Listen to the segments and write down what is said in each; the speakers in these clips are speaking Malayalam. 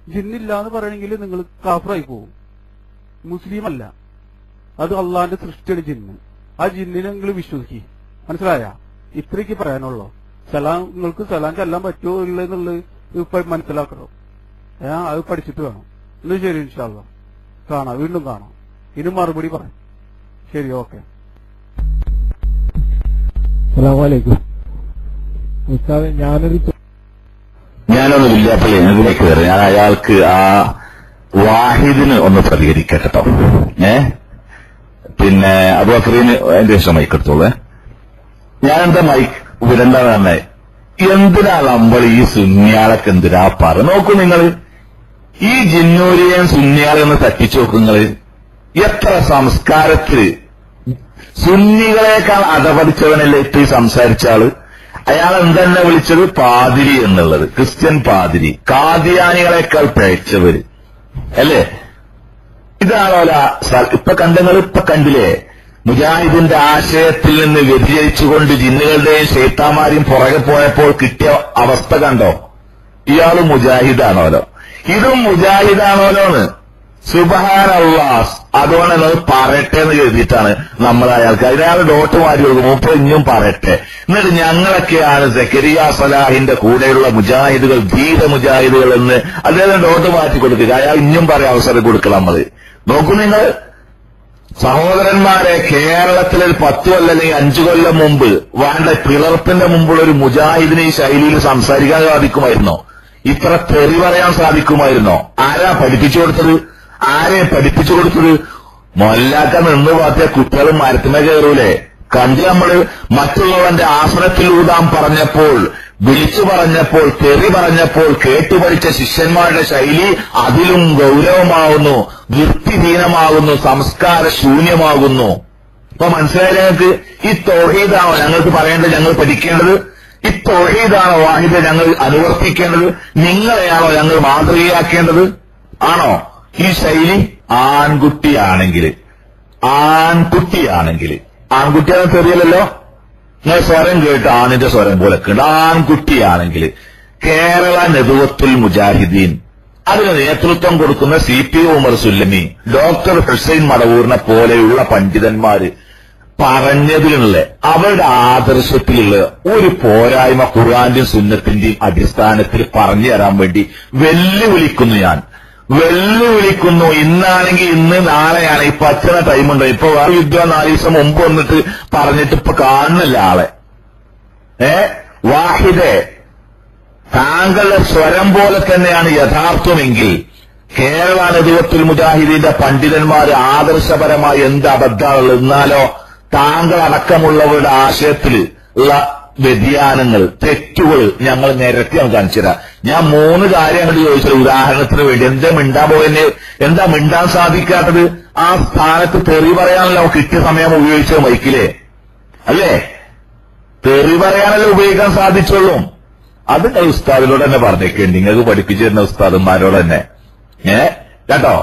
ജിന്നില്ല എന്ന് പറയണമെങ്കിൽ നിങ്ങൾ കാഫറായി പോകും മുസ്ലിം അല്ല അത് അള്ളാന്റെ സൃഷ്ടിയാണ് ജിന്ന് ആ ജിന്നിനെ നിങ്ങൾ വിശ്വസിക്കുക മനസ്സിലായ ഇത്രയ്ക്ക് പറയാനുള്ളൂ സലാം നിങ്ങൾക്ക് സലാം ചെല്ലാൻ പറ്റുമോ ഇല്ല എന്നുള്ളത് ഇപ്പൊ മനസ്സിലാക്കണം ഏ അത് പഠിച്ചിട്ട് വേണം ഇന്ന് ശരി ഇൻഷാല്ല കാണാം വീണ്ടും കാണാം ഇനി മറുപടി പറയാം ശരി ഓക്കെ അസ്സലാമലൈക്കും ഉസ്താദ് ഞാനൊരു ചോ- ഞാനൊന്ന് വില്യാപ്പള്ളി ഇതിലേക്ക് കയറി ഞാൻ അയാൾക്ക് ആ വാഹിദിന് ഒന്ന് പ്രതികരിക്കട്ടെ കേട്ടോ ഏ പിന്നെ അബുബക്രീന് അതിന്റെ ശേഷം മൈക്ക് എടുത്തോളൂ ഞാൻ എന്താ മൈക്ക് വിടണ്ടെന്ന് തന്നെ എന്തിനാ നമ്മൾ ഈ സുന്യാളൊക്കെ എന്തിനാ പറ നോക്കൂ നിങ്ങൾ ഈ ജിന്നൂരിയൻ സുന്യാളെന്ന് തട്ടിച്ചു നോക്കൂ നിങ്ങൾ എത്ര സംസ്കാരത്തില് സുന്നികളെക്കാൾ അധപതിച്ചവനല്ലേ ഇപ്പൊ ഈ സംസാരിച്ച ആള് അയാൾ എന്തെന്നെ വിളിച്ചത് പാതിരി എന്നുള്ളത് ക്രിസ്ത്യൻ പാതിരി കാദിയാനികളെക്കാൾ പിഴച്ചവര് അല്ലേ ഇതാണോല ഇപ്പൊ കണ്ടങ്ങൾ ഇപ്പൊ കണ്ടില്ലേ മുജാഹിദിന്റെ ആശയത്തിൽ നിന്ന് വ്യതിചരിച്ചുകൊണ്ട് ജിന്നുകളുടെയും ശൈത്താമാരെയും പുറകെ പോയപ്പോൾ കിട്ടിയ അവസ്ഥ കണ്ടോ ഇയാള് മുജാഹിദാണോലോ ഇതും മുജാഹിദാണോലോന്ന് സുബഹാനല്ലാസ് അതുകൊണ്ട് എന്നത് പറയട്ടെ എന്ന് കരുതിയിട്ടാണ് നമ്മൾ അയാൾക്ക് അതിനയാൾ ഡോട്ട് മാറ്റി കൊടുക്കും മൂപ്പ ഇഞ്ഞും പറയട്ടെ എന്നിട്ട് ഞങ്ങളൊക്കെയാണ് സക്കരിയ സലാഹിന്റെ കൂടെയുള്ള മുജാഹിദുകൾ ധീര മുജാഹിദുകൾ എന്ന് അദ്ദേഹം ഡോട്ട് മാറ്റി കൊടുക്കുക അയാൾ ഇഞ്ഞും പറയാൻ അവസരം കൊടുക്കണം നമ്മള് നോക്കൂ നിങ്ങൾ സഹോദരന്മാരെ കേരളത്തിൽ ഒരു പത്ത് കൊല്ലം അല്ലെങ്കിൽ അഞ്ചു കൊല്ലം മുമ്പ് വേണ്ട പിളർപ്പിന്റെ മുമ്പുള്ള ഒരു മുജാഹിദിന് ഈ ശൈലിയിൽ സംസാരിക്കാൻ സാധിക്കുമായിരുന്നോ ഇത്ര തെറി പറയാൻ സാധിക്കുമായിരുന്നോ ആരാ പഠിപ്പിച്ചു കൊടുത്തത് ആരെ പഠിപ്പിച്ചു കൊടുത്തത് മൊല്ലാക്ക നിന്ന് പാത്തിയ കുട്ടികളും മരത്തിമേ കയറൂലേ കണ്ട് നമ്മള് മറ്റുള്ളവന്റെ ആസനത്തിൽ ഊതാൻ പറഞ്ഞപ്പോൾ വിളിച്ചു പറഞ്ഞപ്പോൾ തെറി പറഞ്ഞപ്പോൾ കേട്ടുപഠിച്ച ശിഷ്യന്മാരുടെ ശൈലി അതിലും ഗൗരവമാകുന്നു വൃത്തിഹീനമാകുന്നു സംസ്കാര ശൂന്യമാകുന്നു ഇപ്പൊ മനസ്സിലായില്ല ഞങ്ങൾക്ക് ഈ തോഹീദാണോ ഞങ്ങൾക്ക് പറയേണ്ടത് ഞങ്ങൾ പഠിക്കേണ്ടത് ഈ തോഹീദാണോ വാഹിദ ഞങ്ങൾ അനുവർത്തിക്കേണ്ടത് നിങ്ങളെയാണോ ഞങ്ങൾ മാതൃകയാക്കേണ്ടത് ആണോ ഈ ശൈലി ആൺകുട്ടിയാണെങ്കിൽ ആൺകുട്ടിയാണെങ്കിൽ ആൺകുട്ടിയാണെന്ന് തെറിയല്ലോ നിങ്ങൾ സ്വരം കേട്ട് ആണിന്റെ സ്വരം പോലെ കേട്ട് ആൺകുട്ടിയാണെങ്കിൽ കേരള നെതുവത്തുൽ മുജാഹിദീൻ അതിന് നേതൃത്വം കൊടുക്കുന്ന C P Umar Sullami doctor Hussain മടവൂറിനെ പോലെയുള്ള പണ്ഡിതന്മാര് പറഞ്ഞതിലുള്ള അവരുടെ ആദർശത്തിലുള്ള ഒരു പോരായ്മ ഖുർആന്റെയും സുന്നത്തിന്റെയും അടിസ്ഥാനത്തിൽ പറഞ്ഞു തരാൻ വേണ്ടി വെല്ലുവിളിക്കുന്നു ഞാൻ വെല്ലുവിളിക്കുന്നു ഇന്നാണെങ്കിൽ ഇന്ന് നാളെയാണ് ഇപ്പൊ അച്ഛന ടൈമുണ്ട് ഇപ്പൊ വേറെ യുദ്ധം നാല് ദിവസം മുമ്പ് വന്നിട്ട് പറഞ്ഞിട്ട് ഇപ്പൊ കാണുന്നില്ല ആളെ ഏ വാഹിദെ താങ്കളുടെ സ്വരം പോലെ തന്നെയാണ് യഥാർത്ഥമെങ്കിൽ കേരള നെതുവത്തുൽ മുജാഹിദീന്റെ പണ്ഡിതന്മാർ ആദർശപരമായി എന്ത് അബദ്ധമുള്ളത് എന്നാലോ താങ്കൾ അടക്കമുള്ളവരുടെ ആശയത്തിൽ ഉള്ള വ്യതിയാനങ്ങൾ തെറ്റുകൾ ഞങ്ങൾ നിരത്തി ഞാൻ കാണിച്ചു തരാം ഞാൻ മൂന്ന് കാര്യങ്ങൾ ചോദിച്ചത് ഉദാഹരണത്തിന് വേണ്ടി എന്താ മിണ്ടാൻ പോയെന്നെ എന്താ മിണ്ടാൻ സാധിക്കാത്തത് ആ സ്ഥാനത്ത് തെറി പറയാനല്ലോ കിട്ടിയ സമയം ഉപയോഗിച്ചത് മൈക്കിലെ അല്ലേ തെറി പറയാനല്ലേ ഉപയോഗിക്കാൻ സാധിച്ചുള്ളൂ അത് നിങ്ങൾ ഉസ്താദിനോട് തന്നെ പറഞ്ഞേക്കേണ്ടി നിങ്ങൾക്ക് പഠിപ്പിച്ചു തരുന്ന ഉസ്താദന്മാരോട് തന്നെ ഏ കേട്ടോ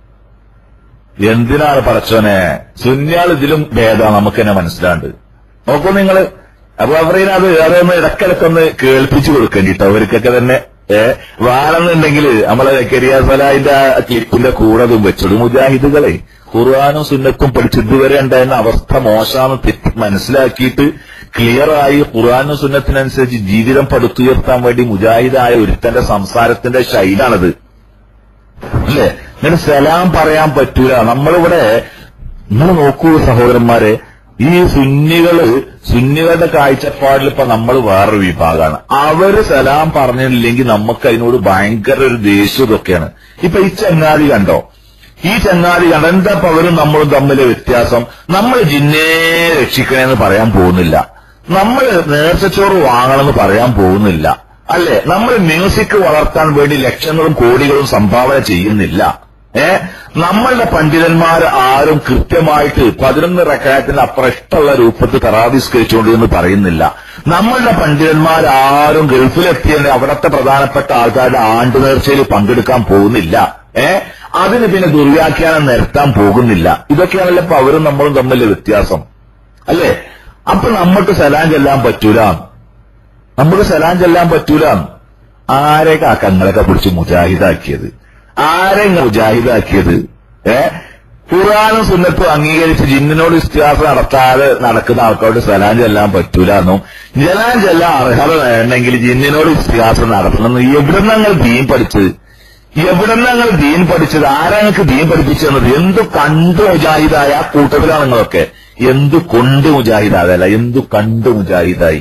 എന്തിനാണ് പടച്ചോനെ സുന്യാൾ ഇതിലും ഭേദം നമുക്ക് തന്നെ മനസ്സിലാണ്ട് നോക്കൂ നിങ്ങള് അപ്പൊ അവരീന അത് അതൊന്ന് ഇടക്കിടക്കൊന്ന് കേൾപ്പിച്ചു കൊടുക്കേണ്ടിട്ടോ അവർക്കൊക്കെ തന്നെ ഏ വേണമെന്നുണ്ടെങ്കിൽ നമ്മളെ കരിയ സലാഹിന്റെ ആ ക്ലിപ്പിന്റെ കൂടെ അതും വെച്ചത് മുജാഹിദുകളെ ഖുർആാനും സുന്നത്തും പഠിച്ച് ഇതുവരെ ഉണ്ടായിരുന്ന അവസ്ഥ മോശമാണെന്ന് തെറ്റി മനസ്സിലാക്കിയിട്ട് ക്ലിയറായി ഖുർആാനും സുന്നത്തിനനുസരിച്ച് ജീവിതം പടുത്തുയർത്താൻ വേണ്ടി മുജാഹിദായ ഒരുത്തന്റെ സംസാരത്തിന്റെ ശൈലാണത് അല്ലേ ഇങ്ങനെ സലാം പറയാൻ പറ്റൂല നമ്മളിവിടെ നിങ്ങൾ നോക്കൂ സഹോദരന്മാരെ ഈ സുന്നികള് സുന്നികളുടെ കാഴ്ചപ്പാടിൽ ഇപ്പൊ നമ്മൾ വേറൊരു വിഭാഗമാണ് അവര് സലാം പറഞ്ഞില്ലെങ്കിൽ നമുക്ക് അതിനോട് ഭയങ്കര ഒരു ദേഷ്യം ഇതൊക്കെയാണ് ഇപ്പൊ ഈ ചങ്ങാതി കണ്ടോ ഈ ചങ്ങാതി കണ്ടോ എന്താ ഇപ്പൊ അവരും നമ്മളും തമ്മിലെ വ്യത്യാസം നമ്മൾ ജിന്നെ രക്ഷിക്കണേന്ന് പറയാൻ പോകുന്നില്ല നമ്മൾ നേർച്ചച്ചോറ് വാങ്ങണമെന്ന് പറയാൻ പോകുന്നില്ല അല്ലെ നമ്മൾ മ്യൂസിക് വളർത്താൻ വേണ്ടി ലക്ഷങ്ങളും കോടികളും സംഭാവന ചെയ്യുന്നില്ല ഏ നമ്മളുടെ പണ്ഡിതന്മാർ ആരും കൃത്യമായിട്ട് പതിനൊന്ന് റക്കായത്തിന് അപ്പുറം ഇഷ്ടമുള്ള രൂപത്തിൽ തറാവിസ്കരിച്ചുകൊണ്ട് എന്ന് പറയുന്നില്ല നമ്മളുടെ പണ്ഡിതന്മാർ ആരും ഗൾഫിലെത്തിയ അവിടത്തെ പ്രധാനപ്പെട്ട ആൾക്കാരുടെ ആണ്ടു നേർച്ചയിൽ പങ്കെടുക്കാൻ പോകുന്നില്ല ഏ അതിന് പിന്നെ ദുർവ്യാഖ്യാനം നിരത്താൻ പോകുന്നില്ല ഇതൊക്കെയാണല്ലോ ഇപ്പൊ അവരും നമ്മളും തമ്മിലെ വ്യത്യാസം അല്ലേ അപ്പൊ നമുക്ക് സലാം ചെല്ലാൻ പറ്റൂല നമുക്ക് സലാം ചെല്ലാൻ പറ്റൂല ആരെ കാക്കങ്ങളൊക്കെ പിടിച്ച് മുജാഹിദാക്കിയത് ആരെ മുജാഹിദാക്കിയത് ഏ ഖുറാനും സുന്നത്തും അംഗീകരിച്ച് ജിന്നിനോട് ഇസ്തിഹാസം നടത്താതെ നടക്കുന്ന ആൾക്കാരോട് സലാം ചെല്ലാൻ പറ്റൂല എന്നും ജലാൻ ചെല്ലാൻ അർഹത വേണമെങ്കിൽ ജിന്നിനോട് ഇസ്തിഹാസം നടത്തണം എവിടെ ഞങ്ങൾ ദീൻ പഠിച്ചത് എവിടെ ഞങ്ങൾ ദീൻ പഠിച്ചത് ആരാ ഞങ്ങൾക്ക് ദീൻ പഠിപ്പിച്ചത് എന്തു കണ്ട് മുജാഹിദായ ആ കൂട്ടത്തിലാണ് നിങ്ങളൊക്കെ എന്തു കൊണ്ട് മുജാഹിദായല്ല എന്തു കണ്ട് മുജാഹിദായി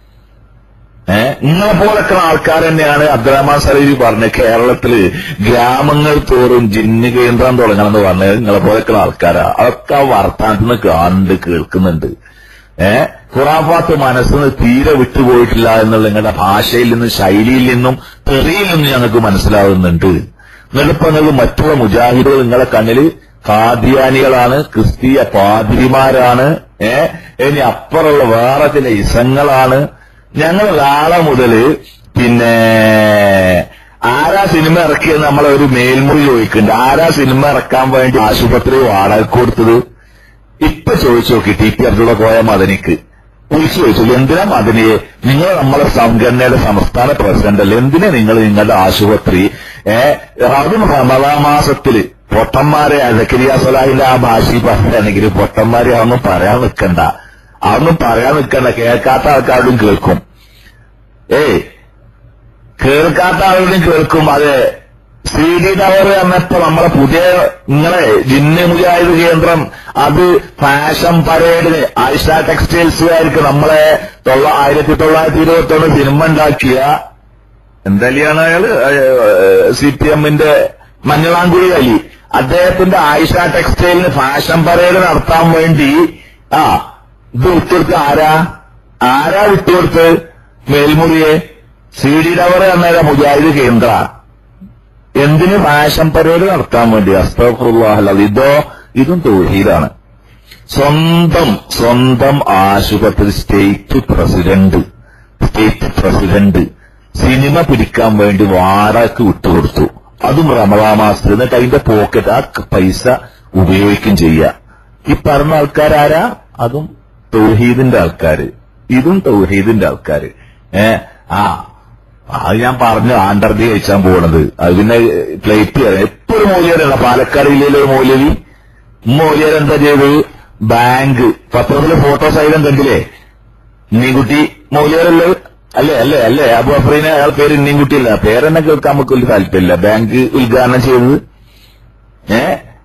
ഏഹ് നിങ്ങളെ പോലൊക്കെ ആൾക്കാർ തന്നെയാണ് അബ്ദുറഹ്മാൻ സലീബി പറഞ്ഞത് കേരളത്തില് ഗ്രാമങ്ങൾ തോറും ജിന്ന് കേന്ദ്രം തുടങ്ങണമെന്ന് പറഞ്ഞത് നിങ്ങളെ പോലൊക്കെ ആൾക്കാരാ അതൊക്കെ ആ വർത്താനത്തിൽ നിന്ന് കാണുന്നുണ്ട് കേൾക്കുന്നുണ്ട് ഏഹ് ഖുറാഫാത്ത് മനസ്സിന് തീരെ വിട്ടുപോയിട്ടില്ല എന്നുള്ള നിങ്ങളുടെ ഭാഷയിൽ നിന്നും ശൈലിയിൽ നിന്നും തെറിയിൽ നിന്നും ഞങ്ങൾക്ക് മനസ്സിലാവുന്നുണ്ട് എന്നിട്ടിപ്പോ നിങ്ങൾക്ക് മറ്റുള്ള മുജാഹിദുകൾ നിങ്ങളെ കണ്ണില് കാദ്യാനികളാണ് ക്രിസ്തീയ പാതിരിമാരാണ് ഏഹ് ഇനി അപ്പുറമുള്ള വേറെ ചില ഇസങ്ങളാണ് ഞങ്ങൾ നാളെ മുതല് പിന്നെ ആരാ സിനിമ ഇറക്കിയെന്ന് നമ്മളെ ഒരു മേൽമുറി ചോദിക്കുന്നുണ്ട് ആരാ സിനിമ ഇറക്കാൻ വേണ്ടി ആശുപത്രി വാടക കൊടുത്തത് ഇപ്പൊ ചോദിച്ചു നോക്കി ടി പി അബ്ദുള്ള കോയ മദനിക്ക് വിളിച്ചു ചോദിച്ചു എന്തിനാ മദനിയെ നിങ്ങൾ നമ്മളെ സംഘടനയുടെ സംസ്ഥാന പ്രസിഡന്റ് അല്ലേ എന്തിനാ നിങ്ങൾ നിങ്ങളുടെ ആശുപത്രി ഏഹ് അതും റമദാ മാസത്തില് പൊട്ടന്മാരെ അലക്കരിയ സലാഹിന്റെ ആ ഭാഷയിൽ പറയുകയാണെങ്കിൽ പൊട്ടന്മാരെ അതൊന്നും പറയാൻ നിൽക്കണ്ട അതൊന്നും പറയാൻ നിൽക്കണ്ട കേൾക്കാത്ത ആൾക്കാരോടും കേൾക്കും ഏയ് കേൾക്കാത്ത ആളുകളും കേൾക്കും അതെ സി ഡി ടവർ എന്നപ്പോ നമ്മളെ പുതിയ നിങ്ങളെ ജിന്ന് മുജാഹിദ് കേന്ദ്രം അത് ഫാഷൻ പരേഡിന് ആയിഷ ടെക്സ്റ്റൈൽസുകാർക്ക് നമ്മളെ തൊള്ള ആയിരത്തി തൊള്ളായിരത്തി ഇരുപത്തി ഒന്ന് സിനിമ ഉണ്ടാക്കിയ എന്തലിയാണ് അയാള് സി പി എമ്മിന്റെ മഞ്ഞളാങ്കുഴി അലി അദ്ദേഹത്തിന്റെ ആയിഷ ടെക്സ്റ്റൈലിന് ഫാഷൻ പരേഡ് നടത്താൻ വേണ്ടി ആ ഇത് വിട്ടുകൊടുത്ത ആരാ ആരാ വിട്ടുകൊടുത്ത് മേൽമുറിയെ സി ഡി ടവർ എന്ന മുജാഹിദ് കേന്ദ്ര എന്തിന് ഫാഷൻ പരേഡ് നടത്താൻ വേണ്ടി അസ്തഫുല്ലാഹ് ഇതോ ഇതും തൊഴിലാണ് സ്വന്തം സ്വന്തം ആശുപത്രി state president state president cinema പിടിക്കാൻ വേണ്ടി വാടകയ്ക്ക് വിട്ടുകൊടുത്തു അതും റമദാ മാസത്തിൽ എന്നിട്ട് അതിന്റെ പോക്കറ്റ് ആ പൈസ ഉപയോഗിക്കും ചെയ്യുക ഈ പറഞ്ഞ ആൾക്കാരാരാ അതും തൗഹീദിന്റെ ആൾക്കാര് ഇതും തൗഹീദിന്റെ ആൾക്കാര് ഏ ആ അത് ഞാൻ പറഞ്ഞു ആണ്ടർജി കഴിച്ചാൻ പോണത് അത് പിന്നെ പ്ലേറ്റ് എപ്പോഴും മൂല്യരല്ല പാലക്കാട് ജില്ലയിലെ ഒരു മൂല്യവി മൂല്യർ എന്താ ചെയ്തത് ബാങ്ക് പത്രത്തിലെ ഫോട്ടോ സഹിതം കണ്ടില്ലേ ഇന്നീൻകുട്ടി മൂല്യരല്ലേ അല്ലേ അല്ലേ അല്ലേ അബു അഫ്രീനെ അയാൾ പേര് ഇന്നീൻകുട്ടിയല്ല പേരെന്നെ കേൾക്കാൻ നമുക്ക് വലിയ താല്പര്യമില്ല ബാങ്ക് ഉദ്ഘാടനം ചെയ്തത് ഏ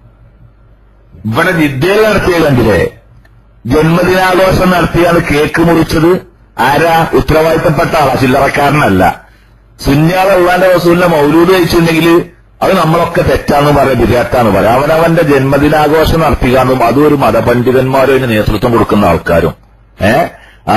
ഇവിടെ വിദ്യയിൽ നടത്തിയത് കണ്ടില്ലേ ജന്മദിനാഘോഷം നടത്തിയാണ് കേക്ക് മുറിച്ചത് ആരാ ഉത്തരവാദിത്തപ്പെട്ട ആളാ ചില്ലറക്കാരനല്ല സുന്യാള ഉള്ളാന്റെ വസൂലിന്റെ മൗലൂദ് കഴിച്ചിട്ടുണ്ടെങ്കിൽ അത് നമ്മളൊക്കെ തെറ്റാന്ന് പറയാം വിരാട്ടാന്ന് പറയാം അവനവന്റെ ജന്മദിനാഘോഷം നടത്തിക്കാന്നും അതും ഒരു മതപണ്ഡിതന്മാരും അതിന് നേതൃത്വം കൊടുക്കുന്ന ആൾക്കാരും ഏ ആ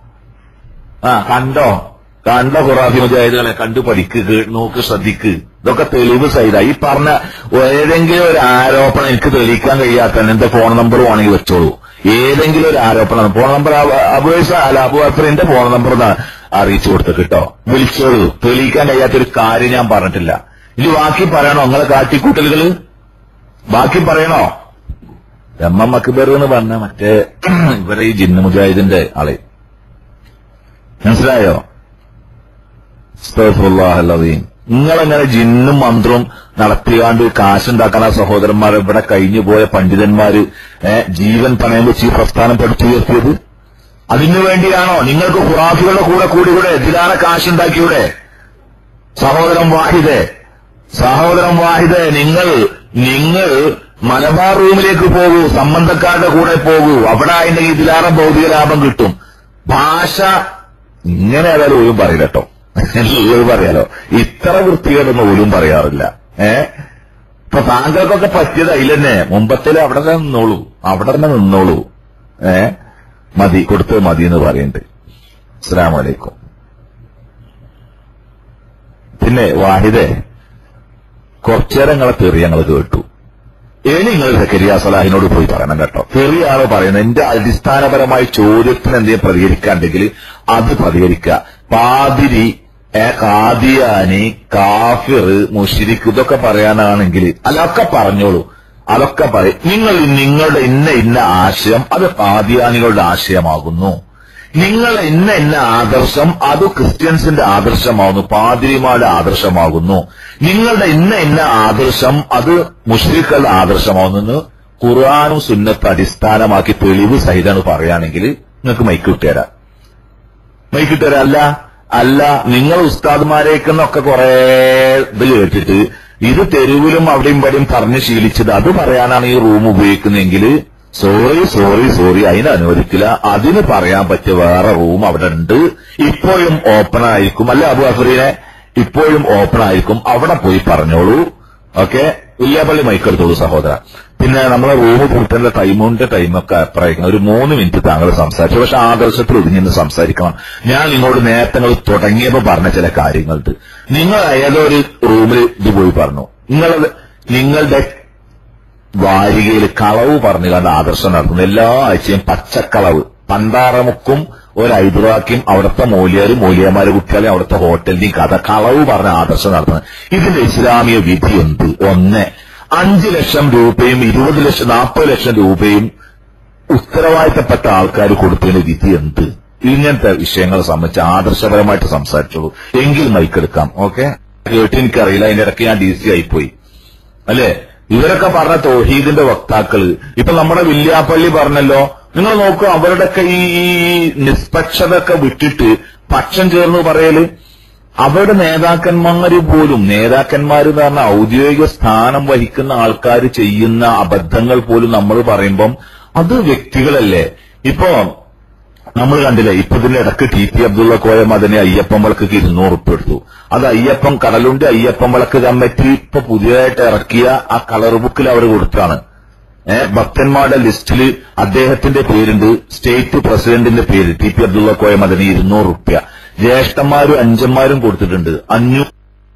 ആ കണ്ടോ കണ്ടോ ഖുറാഫി മുജാഹിദുകളെ കണ്ടു പഠിക്ക് കേ- നോക്ക് ശ്രദ്ധിക്ക് ഇതൊക്കെ തെളിവ് സഹിത ഈ പറഞ്ഞ ഏതെങ്കിലും ഒരു ആരോപണം എനിക്ക് തെളിയിക്കാൻ കഴിയാത്ത എന്റെ ഫോൺ നമ്പർ വേണമെങ്കിൽ വെച്ചോളൂ ഏതെങ്കിലും ഒരു ആരോപണം ഫോൺ നമ്പർ അബുവേഷ അല്ല അബു അഫറിന്റെ ഫോൺ നമ്പർ ഒന്ന് അറിയിച്ചു കൊടുത്തു കേട്ടോ വിളിച്ചോളൂ തെളിയിക്കാൻ കഴിയാത്തൊരു കാര്യം ഞാൻ പറഞ്ഞിട്ടില്ല ഇനി ബാക്കി പറയണോ നിങ്ങളെ കാട്ടിക്കൂട്ടലുകള് ബാക്കി പറയണോ എം എം അക്ബർ എന്ന് പറഞ്ഞ മറ്റേ ഇവരെ ഈ ജിന്ന് മുജാഹിദിന്റെ ആള് മനസ്സിലായോ അസ്തഗ്ഫിറുല്ലാഹല്ലദീം. നിങ്ങളെങ്ങനെ ജിന്നും മന്ത്രവും നടത്തിയാണ്ട് കാശുണ്ടാക്കണ സഹോദരന്മാർ ഇവിടെ കഴിഞ്ഞു പോയ പണ്ഡിതന്മാര് ഏ, ജീവൻ പണയം വെച്ച് ഈ പ്രസ്ഥാനം പഠിച്ചുയർത്തിയത് അതിനു വേണ്ടിയാണോ നിങ്ങൾക്ക് ഖുറാഫികളുടെ കൂടെ കൂടി കൂടെ എതിരാன കാശുണ്ടാക്കിയൂടെ സഹോദരൻ വാഹിദെ സഹോദരൻ വാഹിദെ നിങ്ങൾ നിങ്ങൾ മലബാർ റൂമിലേക്ക് പോകൂ സംബന്ധക്കാരുടെ കൂടെ പോകൂ അവിടെ അതിന്റെ ഇതിലാറെ ഭൗതിക ലാഭം കിട്ടും ഭാഷ ഇങ്ങനെ ഏതായാലും ഓലും പറയില്ല കേട്ടോ ഉള്ളത് പറയാലോ ഇത്ര വൃത്തികേടൊന്നും ഓലും പറയാറില്ല ഏ ഇപ്പൊ താങ്കൾക്കൊക്കെ പറ്റിയത് അതിലെന്നെ മുമ്പത്തില് അവിടെ തന്നെ നിന്നോളൂ അവിടെ തന്നെ നിന്നോളൂ ഏ മതി കൊടുത്തത് മതി എന്ന് പറയുന്നുണ്ട് അസ്സലാമു അലൈക്കും പിന്നെ വാഹിദെ കുറച്ചേരം നിങ്ങളെ തെറി ഞങ്ങൾ കേട്ടു ഇനി നിങ്ങൾ സക്കരിയ സലാഹിനോട് പോയി പറയണം കേട്ടോ തെറിയാണോ പറയുന്നത് എന്റെ അടിസ്ഥാനപരമായ ചോദ്യത്തിന് എന്തെങ്കിലും പ്രതികരിക്കാണ്ടെങ്കിൽ അത് പ്രതികരിക്കുക പാതിരി ഏ, കാദിയാനി കാഫിർ മുഷിരിക്ക് ഇതൊക്കെ പറയാനാണെങ്കിൽ അതൊക്കെ പറഞ്ഞോളൂ അതൊക്കെ പറയും നിങ്ങൾ നിങ്ങളുടെ ഇന്ന ഇന്ന ആശയം അത് കാദിയാനികളുടെ ആശയമാകുന്നു നിങ്ങൾ ഇന്ന ഇന്ന ആദർശം അത് ക്രിസ്ത്യൻസിന്റെ ആദർശമാകുന്നു പാതിരിമാരുടെ ആദർശമാകുന്നു നിങ്ങളുടെ ഇന്ന ഇന്ന ആദർശം അത് മുസ്ലിങ്ങളുടെ ആദർശമാകുന്നു ഖുർആാനും സുന്നത്ത് അടിസ്ഥാനമാക്കി തെളിവ് സഹിതമാണ് പറയുകയാണെങ്കിൽ നിങ്ങൾക്ക് മൈക്ക് കിട്ടുതരാം മൈക്ക് കിട്ടുതരാം അല്ല അല്ല നിങ്ങൾ ഉസ്താദ്മാരേക്കെന്നൊക്കെ കുറെ ഇത് കേട്ടിട്ട് ഇത് തെരുവിലും അവിടെയും ഇവിടെയും പറഞ്ഞ് ശീലിച്ചത് അത് പറയാനാണ് ഈ റൂം ഉപയോഗിക്കുന്നതെങ്കിൽ സോറി സോറി സോറി അതിന് അനുവദിക്കില്ല അതിന് പറയാൻ പറ്റിയ വേറെ റൂം അവിടെ ഉണ്ട് ഇപ്പോഴും ഓപ്പൺ ആയിരിക്കും അല്ലെ അബു അഫറീനെ ഇപ്പോഴും ഓപ്പൺ ആയിരിക്കും അവിടെ പോയി പറഞ്ഞോളൂ ഓക്കെ ഇല്ലാപ്പള്ളി മൈക്കെടുത്തോളൂ സഹോദര പിന്നെ നമ്മളെ റൂം പൂട്ടേണ്ട ടൈമിന്റെ ടൈമൊക്കെ അപ്പറയിക്കണം ഒരു മൂന്ന് മിനിറ്റ് താങ്കൾ സംസാരിച്ചു പക്ഷെ ആദർശത്തിൽ ഒതുങ്ങി സംസാരിക്കണം ഞാൻ നിങ്ങളോട് നേരത്തെ നിങ്ങൾ തുടങ്ങിയപ്പോ പറഞ്ഞ ചില കാര്യങ്ങളുണ്ട് നിങ്ങൾ ഏതോ ഒരു റൂമിൽ ഇത് പോയി പറഞ്ഞു നിങ്ങളത് നിങ്ങളുടെ വാരികയിൽ കളവ് പറഞ്ഞു കണ്ട് ആദർശം നടത്തുന്നു എല്ലാ ആഴ്ചയും പച്ചക്കളവ് പണ്ടാറമുക്കും ഒരു ഐദുറാക്കിയും അവിടുത്തെ മൂല്യരും മൂല്യമാരെ കുട്ടികളെയും അവിടുത്തെ ഹോട്ടലിന്റെയും കഥ കളവ് പറഞ്ഞ ആദർശം നടത്തുന്നത് ഇതിന്റെ ഇസ്ലാമിക വിധി എന്ത് ഒന്ന് അഞ്ച് ലക്ഷം രൂപയും ഇരുപത് ലക്ഷം നാൽപ്പത് ലക്ഷം രൂപയും ഉത്തരവാദിത്തപ്പെട്ട ആൾക്കാർ കൊടുത്തതിന് വിധി എന്ത് ഇങ്ങനത്തെ വിഷയങ്ങളെ സംബന്ധിച്ച് ആദർശപരമായിട്ട് സംസാരിച്ചോളൂ എങ്കിൽ മൈക്കെടുക്കാം ഓക്കെ കേട്ട് എനിക്കറിയില്ല അതിന്റെ ഇടയ്ക്ക് ഞാൻ ഡി സി ആയിപ്പോയി അല്ലേ ഇവരൊക്കെ പറഞ്ഞ തൗഹീദിന്റെ വക്താക്കള് ഇപ്പൊ നമ്മുടെ വില്യാപ്പള്ളി പറഞ്ഞല്ലോ നിങ്ങൾ നോക്കൂ അവരുടെയൊക്കെ ഈ ഈ നിഷ്പക്ഷതൊക്കെ വിട്ടിട്ട് പക്ഷം ചേർന്ന് പറയല് അവരുടെ നേതാക്കന്മാര് പോലും നേതാക്കന്മാര് എന്ന് പറഞ്ഞ ഔദ്യോഗിക സ്ഥാനം വഹിക്കുന്ന ആൾക്കാർ ചെയ്യുന്ന അബദ്ധങ്ങൾ പോലും നമ്മൾ പറയുമ്പം അത് വ്യക്തികളല്ലേ ഇപ്പോ നമ്മൾ കണ്ടില്ലേ ഇപ്പൊ ഇതിന്റെ ഇടക്ക് ടി പി അബ്ദുള്ള കോയ മദനെ അയ്യപ്പൻ വിളക്ക് ഇരുന്നൂറ് ഉറുപ്പ് എടുത്തു അത് അയ്യപ്പൻ കടലുണ്ട് അയ്യപ്പൻ വിളക്ക് കമ്മിറ്റി ഇപ്പൊ പുതിയതായിട്ട് ഇറക്കിയ ആ കളർ ബുക്കിൽ അവർ കൊടുത്താണ് ഏഹ് ഭക്തന്മാരുടെ ലിസ്റ്റിൽ അദ്ദേഹത്തിന്റെ പേരുണ്ട് സ്റ്റേറ്റ് പ്രസിഡന്റിന്റെ പേര് ടി പി അബ്ദുള്ള കോയ മദനി ഇരുന്നൂറ് റുപ്യ ജ്യേഷ്ഠന്മാരും അഞ്ചന്മാരും കൊടുത്തിട്ടുണ്ട് അഞ്ഞൂറ്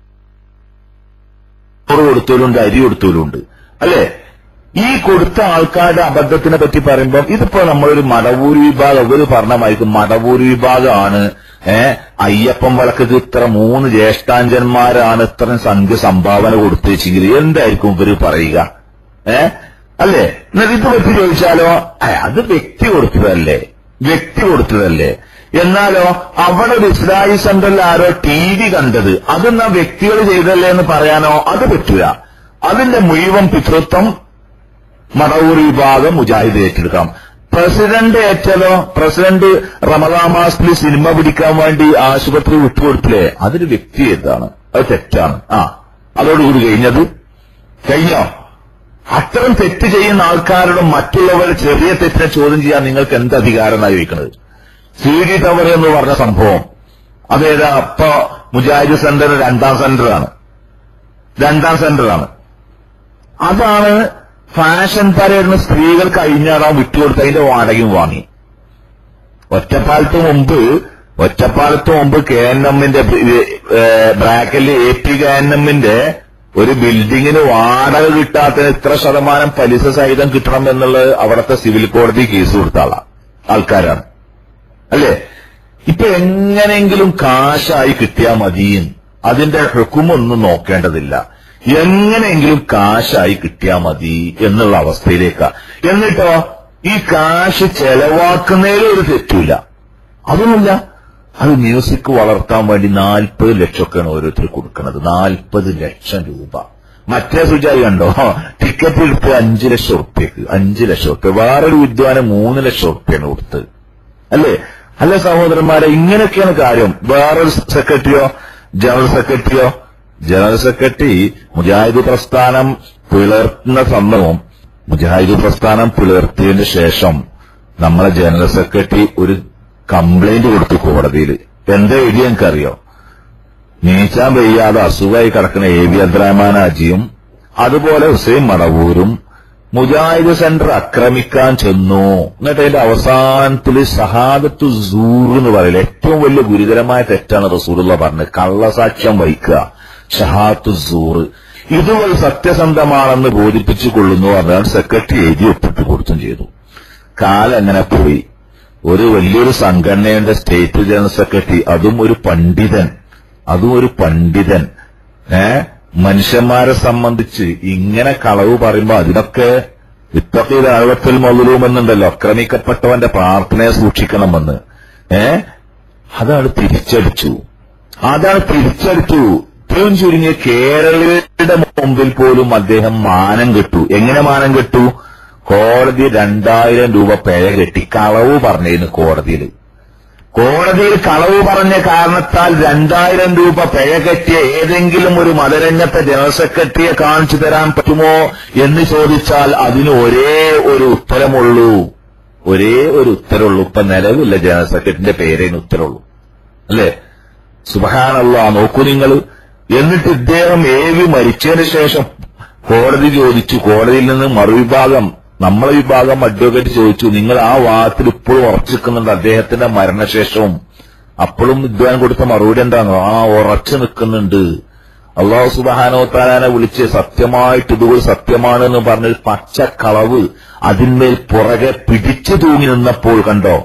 കൊടുത്തവരുണ്ട് അരി കൊടുത്തവരുണ്ട് അല്ലേ ഈ കൊടുത്ത ആൾക്കാരുടെ അബദ്ധത്തിനെ പറ്റി പറയുമ്പോൾ ഇതിപ്പോ നമ്മളൊരു മടവൂർ വിഭാഗം അവര് പറഞ്ഞമായിരിക്കും മടവൂർ വിഭാഗമാണ് ഏ അയ്യപ്പൻ വിളക്കക്ക് ഇത്ര മൂന്ന് ജ്യേഷ്ഠാഞ്ചന്മാരാണ് ഇത്രയും സംഖ്യ സംഭാവന കൊടുത്തേച്ചെങ്കിൽ എന്തായിരിക്കും ഇവര് പറയുക ഏ അല്ലേ എന്നിട്ട് ഇത് പറ്റി ചോദിച്ചാലോ ഏ, അത് വ്യക്തി കൊടുത്തതല്ലേ വ്യക്തി കൊടുത്തതല്ലേ എന്നാലോ അവിടെ ഒരു ഇസ്രായേൽ സെന്ററിൽ ആരോ ടി വി കണ്ടത് അതെന്നാ വ്യക്തികൾ ചെയ്തല്ലേ എന്ന് പറയാനോ അത് പറ്റൂല അതിന്റെ മുഴുവൻ പിതൃത്വം മടവൂർ വിഭാഗം മുജാഹിദ് ഏറ്റെടുക്കാം പ്രസിഡന്റ് ഏറ്റതോ പ്രസിഡന്റ് റമദാൻ മാസത്തിൽ സിനിമ പിടിക്കാൻ വേണ്ടി ആശുപത്രി വിട്ടുകൊടുത്തില്ലേ അതൊരു വ്യക്തി ഏതാണ് അത് തെറ്റാണ് ആ അതോടുകൂടി കഴിഞ്ഞത് കഴിഞ്ഞോ അത്തരം തെറ്റ് ചെയ്യുന്ന ആൾക്കാരുടെ മറ്റുള്ളവർ ചെറിയ തെറ്റിനെ ചോദ്യം ചെയ്യാൻ നിങ്ങൾക്ക് എന്ത് അധികാരമാണ് ചോദിക്കുന്നത് സി ഡി ടവർ എന്ന് പറഞ്ഞ സംഭവം അതേതാ അപ്പൊ മുജാഹിദ് സെന്റർ രണ്ടാം സെന്ററാണ് രണ്ടാം സെന്ററാണ് അതാണ് ഫാഷൻ പരേഡിന് സ്ത്രീകൾ കഴിഞ്ഞാടാൻ വിട്ടുകൊടുത്ത് അതിന്റെ വാടകയും വാങ്ങി ഒറ്റപ്പാലത്ത് മുമ്പ് ഒറ്റപ്പാലത്ത് മുമ്പ് കെ എൻ എമ്മിന്റെ ബ്രാക്കറ്റിൽ എ പി കെ എൻ എമ്മിന്റെ ഒരു ബിൽഡിങ്ങിന് വാടക കിട്ടാത്തതിന് ഇത്ര ശതമാനം പലിശ സഹിതം കിട്ടണം എന്നുള്ളത് അവിടുത്തെ സിവിൽ കോടതി കേസ് കൊടുത്ത ആളാ ആൾക്കാരാണ് അല്ലേ ഇപ്പൊ എങ്ങനെയെങ്കിലും കാശായി കിട്ടിയാൽ മതിയും അതിന്റെ ഹുക്കുമൊന്നും നോക്കേണ്ടതില്ല എങ്ങനെയെങ്കിലും കാശായി കിട്ടിയാൽ മതി എന്നുള്ള അവസ്ഥയിലേക്കാ എന്നിട്ടോ ഈ കാശ് ചെലവാക്കുന്നതിൽ ഒരു തെറ്റില്ല അതൊന്നുമില്ല അത് മ്യൂസിക് വളർത്താൻ വേണ്ടി നാൽപ്പത് ലക്ഷമൊക്കെയാണ് ഓരോരുത്തർ കൊടുക്കുന്നത് നാൽപ്പത് ലക്ഷം രൂപ മറ്റേ സുജാരി കണ്ടോ ടിക്കറ്റ് എടുത്ത് അഞ്ചു ലക്ഷം ഉറുപ്പ്യക്ക് അഞ്ചു ലക്ഷം ഉറുപ്പ്യ വേറൊരു വിദ്വാന് മൂന്ന് ലക്ഷം ഉറുപ്പ്യാണ് കൊടുത്തത് അല്ലേ അല്ല സഹോദരന്മാരെ ഇങ്ങനെയൊക്കെയാണ് കാര്യം വേറൊരു സെക്രട്ടറിയോ ജനറൽ സെക്രട്ടറിയോ ജനറൽ സെക്രട്ടറി മുജാഹിദ് പ്രസ്ഥാനം പിളർത്തുന്ന സംഭവം മുജാഹിദ് പ്രസ്ഥാനം പിളർത്തിയതിന് ശേഷം നമ്മളെ ജനറൽ സെക്രട്ടറി ഒരു കംപ്ലൈന്റ് കൊടുത്തു കോടതിയിൽ എന്താ എഴുതി എനിക്കറിയോ നീച്ചാൻ വയ്യാതെ അസുഖമായി കിടക്കുന്ന എ വി അബ്ദുറഹ്മാൻ അജിയും അതുപോലെ ഹുസൈൻ മടവൂരും മുജാഹിദ് സെന്റർ ആക്രമിക്കാൻ ചെന്നു എന്നിട്ട് അതിന്റെ അവസാനത്തിൽ ഷഹാദത്തു സൂർ എന്ന് പറയില്ല ഏറ്റവും വലിയ ഗുരുതരമായ തെറ്റാണ് റസൂലുള്ള പറഞ്ഞത് കള്ളസാക്ഷ്യം വഹിക്കുക ഷഹാദത്തു സൂർ ഇതുപോലെ സത്യസന്ധമാണെന്ന് ബോധിപ്പിച്ചു കൊള്ളുന്നു പറഞ്ഞാൽ സെക്രട്ടറി എഴുതി ഒപ്പിട്ട് കൊടുത്തും ചെയ്തു കാലം അങ്ങനെ പോയി ഒരു വലിയൊരു സംഘടനയുടെ സ്റ്റേറ്റ് ജനറൽ സെക്രട്ടറി അതും ഒരു പണ്ഡിതൻ അതും ഒരു പണ്ഡിതൻ ഏ മനുഷ്യന്മാരെ സംബന്ധിച്ച് ഇങ്ങനെ കളവ് പറയുമ്പോ അതിനൊക്കെ ഇപ്പൊക്കെ ഇത് അഴവത്തിൽ മൊതലൂമെന്നുണ്ടല്ലോ ആക്രമിക്കപ്പെട്ടവന്റെ പ്രാർത്ഥനയെ സൂക്ഷിക്കണമെന്ന് ഏ അതാണ് തിരിച്ചടിച്ചു അതാണ് തിരിച്ചടിച്ചു ഇത്രയും ചുരുങ്ങിയ കേരളീയരുടെ മുമ്പിൽ പോലും അദ്ദേഹം മാനം കെട്ടു എങ്ങനെ മാനം കെട്ടു കോടതി രണ്ടായിരം രൂപ പിഴ കെട്ടി കളവ് പറഞ്ഞതിന് കോടതിയിൽ കോടതിയിൽ കളവ് പറഞ്ഞ കാരണത്താൽ രണ്ടായിരം രൂപ പിഴ കെട്ടിയ ഏതെങ്കിലും ഒരു മതരംഗത്തെ ജനറൽ സെക്രട്ടറിയെ കാണിച്ചു തരാൻ പറ്റുമോ എന്ന് ചോദിച്ചാൽ അതിന് ഒരേ ഒരു ഉത്തരമുള്ളൂ ഒരേ ഒരു ഉത്തരവുള്ളൂ ഇപ്പൊ നിലവില്ല ജനറൽ സെക്രട്ടറിന്റെ പേരേന് ഉത്തരവുള്ളൂ അല്ലേ സുബഹാനല്ല നോക്കൂ നിങ്ങൾ എന്നിട്ട് ഇദ്ദേഹം ഏവി മരിച്ചതിന് ശേഷം കോടതി ചോദിച്ചു കോടതിയിൽ നിന്ന് മറുവിഭാഗം നമ്മളെ വിഭാഗം അഡ്വക്കേറ്റ് ചോദിച്ചു നിങ്ങൾ ആ വാദത്തിൽ ഇപ്പോഴും ഉറച്ചു നിൽക്കുന്നുണ്ട് അദ്ദേഹത്തിന്റെ മരണശേഷവും അപ്പോഴും വിദ്വാൻ കൊടുത്ത മറുപടി എന്താണോ ആ ഉറച്ചു നിൽക്കുന്നുണ്ട് അള്ളാഹു സുബാനോ താലാനെ വിളിച്ച് സത്യമായിട്ട് ഇതുപോലെ സത്യമാണ് എന്ന് പറഞ്ഞൊരു പച്ചക്കളവ് അതിന്മേൽ പുറകെ പിടിച്ചു തൂങ്ങി നിന്നപ്പോൾ കണ്ടോ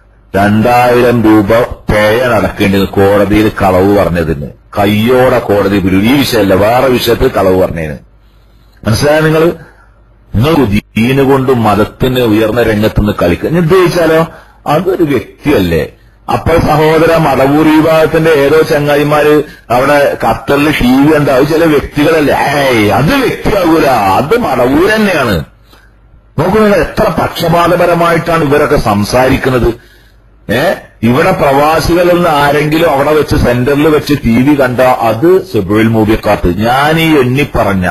രണ്ടായിരം രൂപ പേയ നടക്കേണ്ടത് കോടതിയിൽ കളവ് പറഞ്ഞതിന് കയ്യോടെ കോടതി പിടിച്ചു ഈ വിഷയമല്ല വേറെ വിഷയത്തിൽ കളവ് പറഞ്ഞതിന് മനസ്സിലായ നിങ്ങൾ നിങ്ങൾ ദീന് കൊണ്ടും മതത്തിന് ഉയർന്ന രംഗത്ത് നിന്ന് കളിക്കുക ഇനി ഉദ്ദേശിച്ചാലോ അതൊരു വ്യക്തിയല്ലേ അപ്പോൾ സഹോദര മടവൂർ വിഭാഗത്തിന്റെ ഏതോ ചങ്ങായിമാര് അവിടെ ഖത്തറിൽ ടി വി ഉണ്ടാവും ചില വ്യക്തികളല്ലേ ഏയ് അത് വ്യക്തിയാകൂല അത് മടവൂർ തന്നെയാണ് നോക്കൂ നിങ്ങൾ എത്ര പക്ഷപാതപരമായിട്ടാണ് ഇവരൊക്കെ സംസാരിക്കുന്നത് ഏ ഇവിടെ പ്രവാസികളിൽ നിന്ന് ആരെങ്കിലും അവിടെ വെച്ച് സെന്ററിൽ വെച്ച് ടി വി കണ്ട അത് സെബുൽ മൂബിക്കാത്ത് ഞാൻ ഈ എണ്ണി പറഞ്ഞ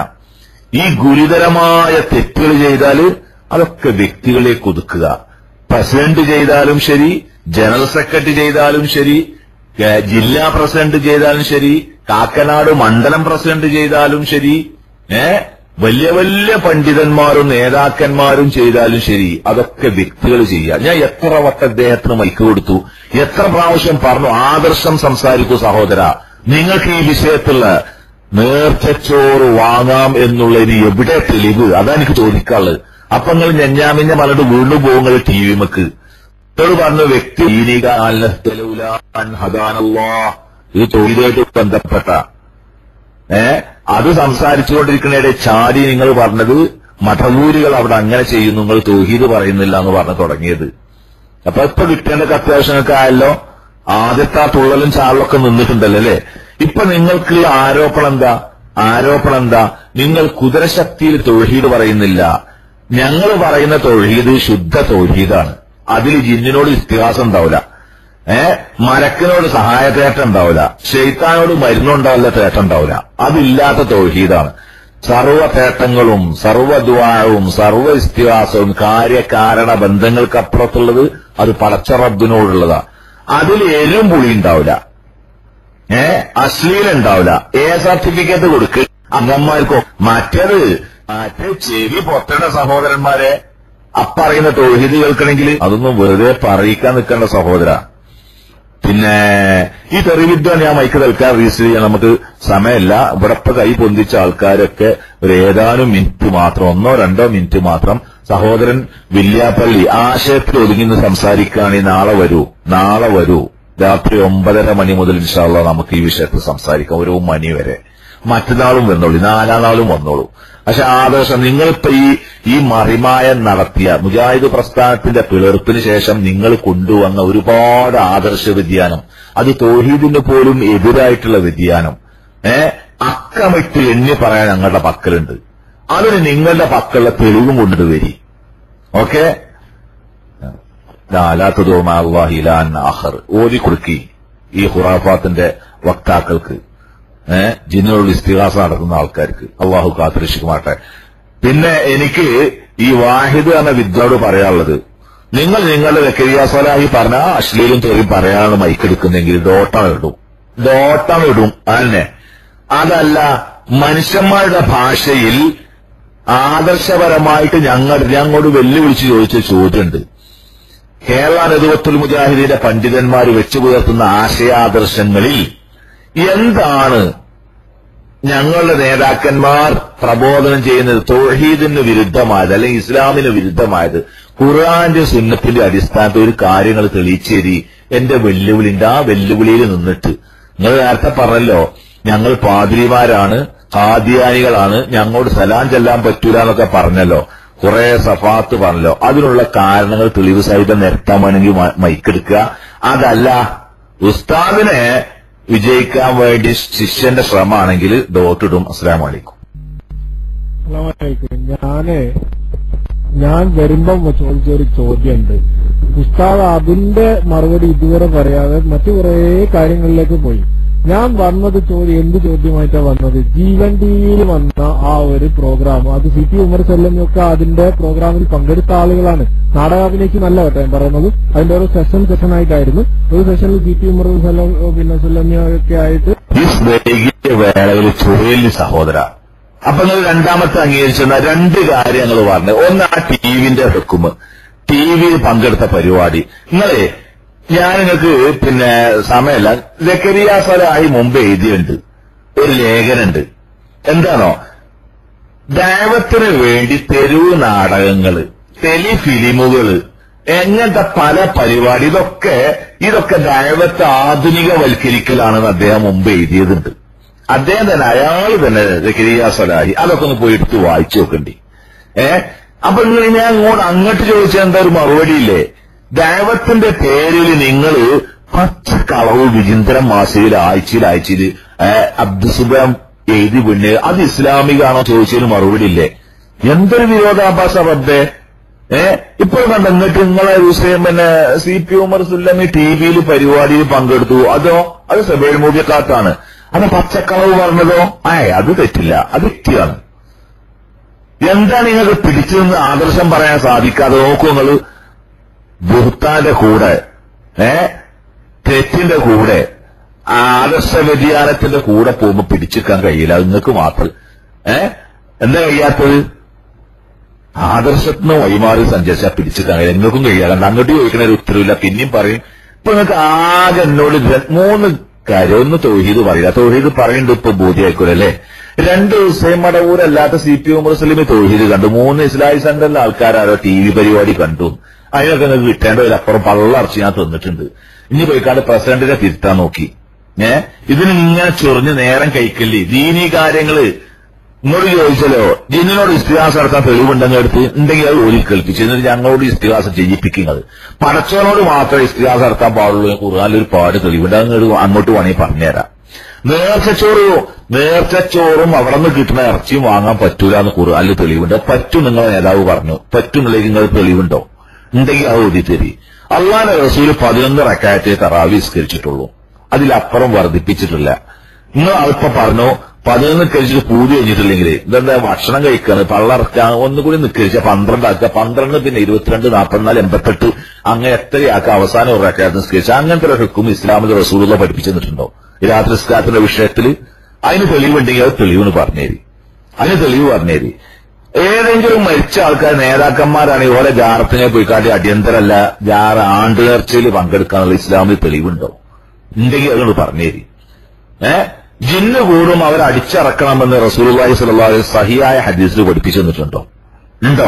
ഈ ഗുരുതരമായ തെറ്റുകൾ ചെയ്താൽ അതൊക്കെ വ്യക്തികളിലേക്ക് ഒതുക്കുക പ്രസിഡന്റ് ചെയ്താലും ശരി ജനറൽ സെക്രട്ടറി ചെയ്താലും ശരി ഏ, ജില്ലാ പ്രസിഡന്റ് ചെയ്താലും ശരി കാക്കനാട് മണ്ഡലം പ്രസിഡന്റ് ചെയ്താലും ശരി ഏ വലിയ വലിയ പണ്ഡിതന്മാരും നേതാക്കന്മാരും ചെയ്താലും ശരി അതൊക്കെ വ്യക്തികൾ ചെയ്യുക ഞാൻ എത്ര വട്ടം അദ്ദേഹത്തിന് മൈക്ക് കൊടുത്തു എത്ര പ്രാവശ്യം പറഞ്ഞു ആദർശം സംസാരിക്കൂ സഹോദര നിങ്ങൾക്ക് ഈ വിഷയത്തിലുള്ള നേർച്ചച്ചോറ് വാങ്ങാം എന്നുള്ളതിന് എവിടെ തെളിവ് അതാ എനിക്ക് ചോദിക്കാനുള്ളത് അപ്പൊ നിങ്ങൾ ഞഞ്ഞാമിഞ്ഞ മലട്ട് വീണ്ടും പോകുന്നത് ടി വി മക്ക് ഇത്തോട് പറഞ്ഞ വ്യക്തി ദീനിക അല്ലസ്തലൗലാൻ ഹദാനല്ലാ. ഇത് തൊഴിലായിട്ട് ബന്ധപ്പെട്ട ഏ അത് സംസാരിച്ചുകൊണ്ടിരിക്കുന്നതിടെ ചാടി നിങ്ങൾ പറഞ്ഞത് മഠവൂരികൾ അവിടെ അങ്ങനെ ചെയ്യുന്നു നിങ്ങൾ തൗഹീദ് പറയുന്നില്ല എന്ന് പറഞ്ഞു തുടങ്ങിയത് അപ്പൊ ഇപ്പൊ കിട്ടേണ്ട അത്യാവശ്യമൊക്കെ ആയല്ലോ ആദ്യത്തെ ആ തുള്ളലും ചാളൊക്കെ നിന്നിട്ടുണ്ടല്ലോ അല്ലേ ഇപ്പൊ നിങ്ങൾക്ക് ആരോപണം എന്താ ആരോപണം എന്താ നിങ്ങൾ കുതിരശക്തിയിൽ തൊഴീദ് പറയുന്നില്ല ഞങ്ങൾ പറയുന്ന തൊഴീദ് ശുദ്ധ തൊഴീദാണ് അതിൽ ജിന്നിനോട് ഇത്തിഹാസം ഉണ്ടാവില്ല ഏ മരക്കിനോട് സഹായ തേട്ടം ഉണ്ടാവില്ല ഷെയ്ത്താനോട് മരുന്നുണ്ടാവില്ല തേട്ടം ഉണ്ടാവില്ല അതില്ലാത്ത തൊഴീദാണ് സർവ തേട്ടങ്ങളും സർവദ്വാരവും സർവ ഇസ്തിഹാസവും കാര്യകാരണ ബന്ധങ്ങൾക്കപ്പുറത്തുള്ളത് അത് പടച്ച റബ്ബിനോടുള്ളതാ അതിൽ എരും പുളി ഉണ്ടാവില്ല ഏ അശ്ലീലം ഉണ്ടാവില്ല എ സർട്ടിഫിക്കറ്റ് കൊടുക്ക് അംഗന്മാർക്കോ മറ്റേത് മറ്റേ ചെവി പൊട്ടേണ്ട സഹോദരന്മാരെ അപ്പറയുന്ന തൊഴിൽ കേൾക്കണമെങ്കിൽ അതൊന്നും വെറുതെ പറയിക്കാൻ നിൽക്കേണ്ട സഹോദര പിന്നെ ഈ തെറിവിദ്വാൻ ഞാൻ മൈക്ക് തൽക്കാൻ രജിസ്റ്റർ ചെയ്യാൻ നമുക്ക് സമയമില്ല ഇവിടെ ഇപ്പൊ കൈ പൊന്തിച്ച ആൾക്കാരൊക്കെ ഒരു ഏതാനും മിനിറ്റ് മാത്രം ഒന്നോ രണ്ടോ മിനിറ്റ് മാത്രം സഹോദരൻ വില്യാപ്പള്ളി ആശയത്തിൽ ഒതുങ്ങി നിന്ന് സംസാരിക്കുകയാണെങ്കിൽ നാളെ വരൂ നാളെ വരൂ രാത്രി ഒമ്പതര മണി മുതൽ ഇൻഷാല്ല നമുക്ക് ഈ വിഷയത്തിൽ സംസാരിക്കാം ഒരു മണി വരെ മറ്റന്നാളും വന്നോളൂ നാലാം നാളും വന്നോളൂ പക്ഷെ ആദർശം നിങ്ങളിപ്പോ ഈ ഈ മറിമായം നടത്തിയ മുജാഹിദ് പ്രസ്ഥാനത്തിന്റെ പിളർപ്പിന് ശേഷം നിങ്ങൾ കൊണ്ടുവന്ന ഒരുപാട് ആദർശ വ്യതിയാനം അത് തോഹീദിന് പോലും എതിരായിട്ടുള്ള വ്യതിയാനം ഏ അക്കമിട്ട് എണ്ണി പറയാൻ ഞങ്ങളുടെ പക്കലുണ്ട് അതിന് നിങ്ങളുടെ പക്കലുള്ള തെളിവും കൊണ്ടിട്ട് വരി ഓക്കെ ആഹർ ഓതി കൊടുക്കി ഈ ഖുറാഫാത്തിന്റെ വക്താക്കൾക്ക് ഏഹ് ജിന്നോട് ഇസ്തിഹാസം നടത്തുന്ന ആൾക്കാർക്ക് അള്ളാഹു കാത്തിരക്ഷിക്കുമാട്ടെ പിന്നെ എനിക്ക് ഈ വാഹിദ് എന്ന വിദ്യയോട് പറയാനുള്ളത് നിങ്ങൾ നിങ്ങളുടെ വെക്കരിയ സ്വലാഹി പറഞ്ഞ അശ്ലീലും തെറിയും പറയാനാണ് മൈക്കെടുക്കുന്നെങ്കിൽ ഡോട്ടം ഇടും ഡോട്ടം ഇടും അതന്നെ അതല്ല മനുഷ്യന്മാരുടെ ഭാഷയിൽ ആദർശപരമായിട്ട് ഞങ്ങൾ ഞങ്ങളോട് വെല്ലുവിളിച്ച് ചോദിച്ച ചോദ്യമുണ്ട് കേരള നെതുവത്തുൽ മുജാഹിദിന്റെ പണ്ഡിതന്മാർ വെച്ചു പുലർത്തുന്ന ആശയാദർശങ്ങളിൽ എന്താണ് ഞങ്ങളുടെ നേതാക്കന്മാർ പ്രബോധനം ചെയ്യുന്നത് തൊഹീദിന് വിരുദ്ധമായത് അല്ലെങ്കിൽ ഇസ്ലാമിന് വിരുദ്ധമായത് ഖുർആന്റെ സുന്നത്തിന്റെ അടിസ്ഥാനത്തിൽ ഒരു കാര്യങ്ങൾ തെളിയിച്ചേരി എന്റെ വെല്ലുവിളിന്റെ ആ വെല്ലുവിളിയിൽ നിന്നിട്ട് നിങ്ങൾ നേരത്തെ പറഞ്ഞല്ലോ ഞങ്ങൾ പാതിരിമാരാണ് ആദ്യാനികളാണ് ഞങ്ങളോട് സലാം ചെല്ലാൻ പറ്റൂല എന്നൊക്കെ പറഞ്ഞല്ലോ കുറെ സഫാത്ത് പറഞ്ഞല്ലോ അതിനുള്ള കാരണങ്ങൾ തെളിവ് സഹിതം നിരത്താൻ വേണമെങ്കിൽ മ- മൈക്കെടുക്കുക അതല്ല ഉസ്താദിനെ വിജയിക്കാൻ വേണ്ടി ശിഷ്യന്റെ ശ്രമമാണെങ്കിൽ ഡോട്ട് ഇടും അസ്സലാം വലൈക്കും അസ്സലാമലൈക്കും ഞാന് ഞാൻ വരുമ്പം ചോദിച്ച ഒരു ചോദ്യമുണ്ട് ഉസ്താദ് അതിന്റെ മറുപടി ഇതുവരെ പറയാതെ മറ്റു കുറെ കാര്യങ്ങളിലേക്ക് പോയി ഞാൻ വന്നത് ചോദ്യം എന്ത് ചോദ്യമായിട്ടാണ് വന്നത് ജീവൻ ടിവിയിൽ വന്ന ആ ഒരു പ്രോഗ്രാം അത് സി പി ഉമർ സെല്ലമിയൊക്കെ അതിന്റെ പ്രോഗ്രാമിൽ പങ്കെടുത്ത ആളുകളാണ് നാടകാഭിനയിക്കുന്നല്ല കേട്ടോ ഞാൻ പറയുന്നത് അതിന്റെ ഒരു സെഷൻ സെഷൻ ആയിട്ടായിരുന്നു ഒരു സെഷനിൽ സി പി ഉമർ സെല്ലം പിന്നെ സെല്ലമിയൊക്കെ ആയിട്ട് ഈ വൈകിയ വേളയിൽ ചുഴലി സഹോദര അപ്പൊ നിങ്ങൾ രണ്ടാമത്തെ അംഗീകരിച്ചെന്ന രണ്ട് കാര്യങ്ങൾ പറഞ്ഞു ഒന്ന് ആ ടിവിന്റെ ഹെക്കുമ് ടി വിയിൽ പങ്കെടുത്ത പരിപാടി നിങ്ങളെ ഞാൻ നിങ്ങൾക്ക് പിന്നെ സമയമല്ല ജക്കരിയ സലായി മുമ്പ് എഴുതിയുണ്ട് ഒരു ലേഖനുണ്ട് എന്താണോ ദൈവത്തിന് വേണ്ടി തെരുവ് നാടകങ്ങള് ടെലിഫിലിമുകള് എങ്ങനത്തെ പല പരിപാടി ഇതൊക്കെ ഇതൊക്കെ ദൈവത്തെ ആധുനികവൽക്കരിക്കലാണെന്ന് അദ്ദേഹം മുമ്പ് എഴുതിയതുണ്ട് അദ്ദേഹം തന്നെ അയാൾ തന്നെ ജക്കരിയ സലാഹി അതൊക്കെ ഒന്ന് പോയി എടുത്ത് വായിച്ചു നോക്കണ്ടി ഏ അപ്പൊ നിങ്ങൾ ഞാൻ അങ്ങോട്ട് അങ്ങോട്ട് ചോദിച്ച എന്താ ഒരു മറുപടി ഇല്ലേ ദൈവത്തിന്റെ പേരിൽ നിങ്ങൾ പച്ചക്കളവ് വിചിന്തരം മാസയിൽ ആഴ്ചയിൽ ആഴ്ചയിൽ അബ്ദുസുബം എഴുതി പിന്നെ അത് ഇസ്ലാമികാണോ ചോദിച്ചതിന് മറുപടി ഇല്ലേ എന്തൊരു വിരോധാഭാസ റബ്ബേ ഏ ഇപ്പോൾ കണ്ട എന്നിട്ട് നിങ്ങളെ ഹുസൈൻ പിന്നെ C P Umar Sullami T വിയിൽ പരിപാടിയിൽ പങ്കെടുത്തു അതോ അത് സബേൽ മൂല്യക്കാത്താണ് അത് പച്ചക്കളവ് പറഞ്ഞതോ ഏ അത് തെറ്റില്ല അത് തെറ്റിയാണ് എന്താണ് നിങ്ങൾക്ക് പിടിച്ചു നിന്ന് ആദർശം പറയാൻ സാധിക്കാതെ നോക്കൂ നിങ്ങള് ബുഹത്താന്റെ കൂടെ ഏ തെറ്റിന്റെ കൂടെ ആദർശ വ്യതിയാനത്തിന്റെ കൂടെ പോകുമ്പോ പിടിച്ചെടുക്കാൻ കഴിയില്ല അത് നിങ്ങൾക്ക് മാത്രം ഏ എന്താ കഴിയാത്തത് ആദർശത്തിന് വഴിമാറി സഞ്ചരിച്ചാൽ പിടിച്ചെടുക്കാൻ കഴിയില്ല നിങ്ങൾക്കും കഴിയില്ല കാരണം അങ്ങോട്ട് ചോദിക്കണ ഒരു ഉത്തരവില്ല പിന്നെയും പറയും ഇപ്പൊ നിങ്ങൾക്ക് ആകെ എന്നോട് ര- മൂന്ന് കാര്യം ഒന്ന് തൊഹീദ് പറയില്ല തൊഹീദ് പറയുന്നുണ്ട് ഇപ്പൊ ബോധ്യമായിക്കൂലല്ലേ രണ്ട് ഹുസൈൻ മടവൂരല്ലാത്ത സി പി ഉമർ സലീമി തൊഹീദ് കണ്ടു മൂന്ന് ഇസ്ലാഹി സെന്ററിലെ ആൾക്കാരോ ടി വി പരിപാടി കണ്ടു അതിനൊക്കെ നിങ്ങൾക്ക് കിട്ടേണ്ടതിലപ്പുറം പള്ളറച്ച് ഞാൻ തന്നിട്ടുണ്ട് ഇനി പോയിക്കാണ്ട് പ്രസിഡന്റിനെ തിരുത്താൻ നോക്കി ഏ ഇതിന് ഇങ്ങനെ ചൊറിഞ്ഞ് നേരം കഴിക്കല്ലേ ദീനീ കാര്യങ്ങള് ഇങ്ങോട്ട് ചോദിച്ചല്ലോ ജിന്നിനോട് ഇസ്തിഹാസം നടത്താൻ തെളിവുണ്ടെങ്കിൽ എടുത്ത് ഉണ്ടെങ്കിൽ അത് ഓടി കേൾപ്പിച്ചു എന്നിട്ട് ഞങ്ങളോട് ഇസ്തിഹാസം ചെയ്യിപ്പിക്കുന്നത് പടച്ചവനോട് മാത്രമേ ഇസ്തിഹാസം നടത്താൻ പാടുള്ളൂ ഖുർആാനിൽ ഒരു പാട് തെളിവുണ്ട് അത് ഇങ്ങോട്ട് അങ്ങോട്ട് വേണമെങ്കിൽ പറഞ്ഞുതരാം നേർച്ചച്ചോറ് നേർച്ചച്ചോറും അവിടെ നിന്ന് കിട്ടുന്ന ഇറച്ചിയും വാങ്ങാൻ പറ്റൂല എന്ന് ഖുർആാനിൽ തെളിവുണ്ട് പറ്റും നിങ്ങളെ നേതാവ് പറഞ്ഞു പറ്റുന്നില്ലെങ്കിൽ നിങ്ങൾ തെളിവുണ്ടോ ഉണ്ടെങ്കിൽ അത് ഓടി തരി അള്ളാന്റെ റസൂല് പതിനൊന്ന് റക്കായത്തെ തറാവി നിസ്കരിച്ചിട്ടുള്ളൂ അതിലപ്പുറം വർദ്ധിപ്പിച്ചിട്ടില്ല നിങ്ങൾ അല്പം പറഞ്ഞു പതിനൊന്ന് കഴിച്ചിട്ട് പൂതി കഴിഞ്ഞിട്ടില്ലെങ്കിൽ ഇതെന്താ ഭക്ഷണം കഴിക്കാണ് പള്ളറക്കാൻ ഒന്നുകൂടി നിക്കരിച്ച പന്ത്രണ്ടാക്കുക പന്ത്രണ്ട് പിന്നെ ഇരുപത്തിരണ്ട് നാൽപ്പത്തിനാല് എൺപത്തെട്ട് അങ്ങനെ എത്രയാക്കുക അവസാനം ഒരു റക്കായത്ത് നിസ്കരിച്ച അങ്ങനത്തെ ഒരു ഹുക്കും ഇസ്ലാമിൽ റസൂലുള്ള പഠിപ്പിച്ചു തന്നിട്ടുണ്ടോ ഈ രാത്രി നിസ്കാരത്തിന്റെ വിഷയത്തിൽ അതിന് തെളിവുണ്ടെങ്കിൽ അത് തെളിവെന്ന് പറഞ്ഞേരി അതിന് തെളിവ് പറഞ്ഞേരി ഏതെങ്കിലും മരിച്ച ആൾക്കാർ നേതാക്കന്മാരാണ് ഓരോ ജാറത്തിനെ പോയി കാട്ടി അടിയന്തരല്ല ജാറ ആണ്ട് നേർച്ചയിൽ പങ്കെടുക്കാനുള്ള ഇസ്ലാമിൽ തെളിവുണ്ടോ ഉണ്ടെങ്കിൽ അതുകൊണ്ട് പറഞ്ഞേരി ഏ ജിന്ന് കൂടും അവർ അടിച്ചിറക്കണമെന്ന് റസൂലുള്ളാഹി സ്വല്ലല്ലാഹു അലൈഹി വസല്ലം സഹിയായ ഹദീസിൽ പഠിപ്പിച്ചു തന്നിട്ടുണ്ടോ ഉണ്ടോ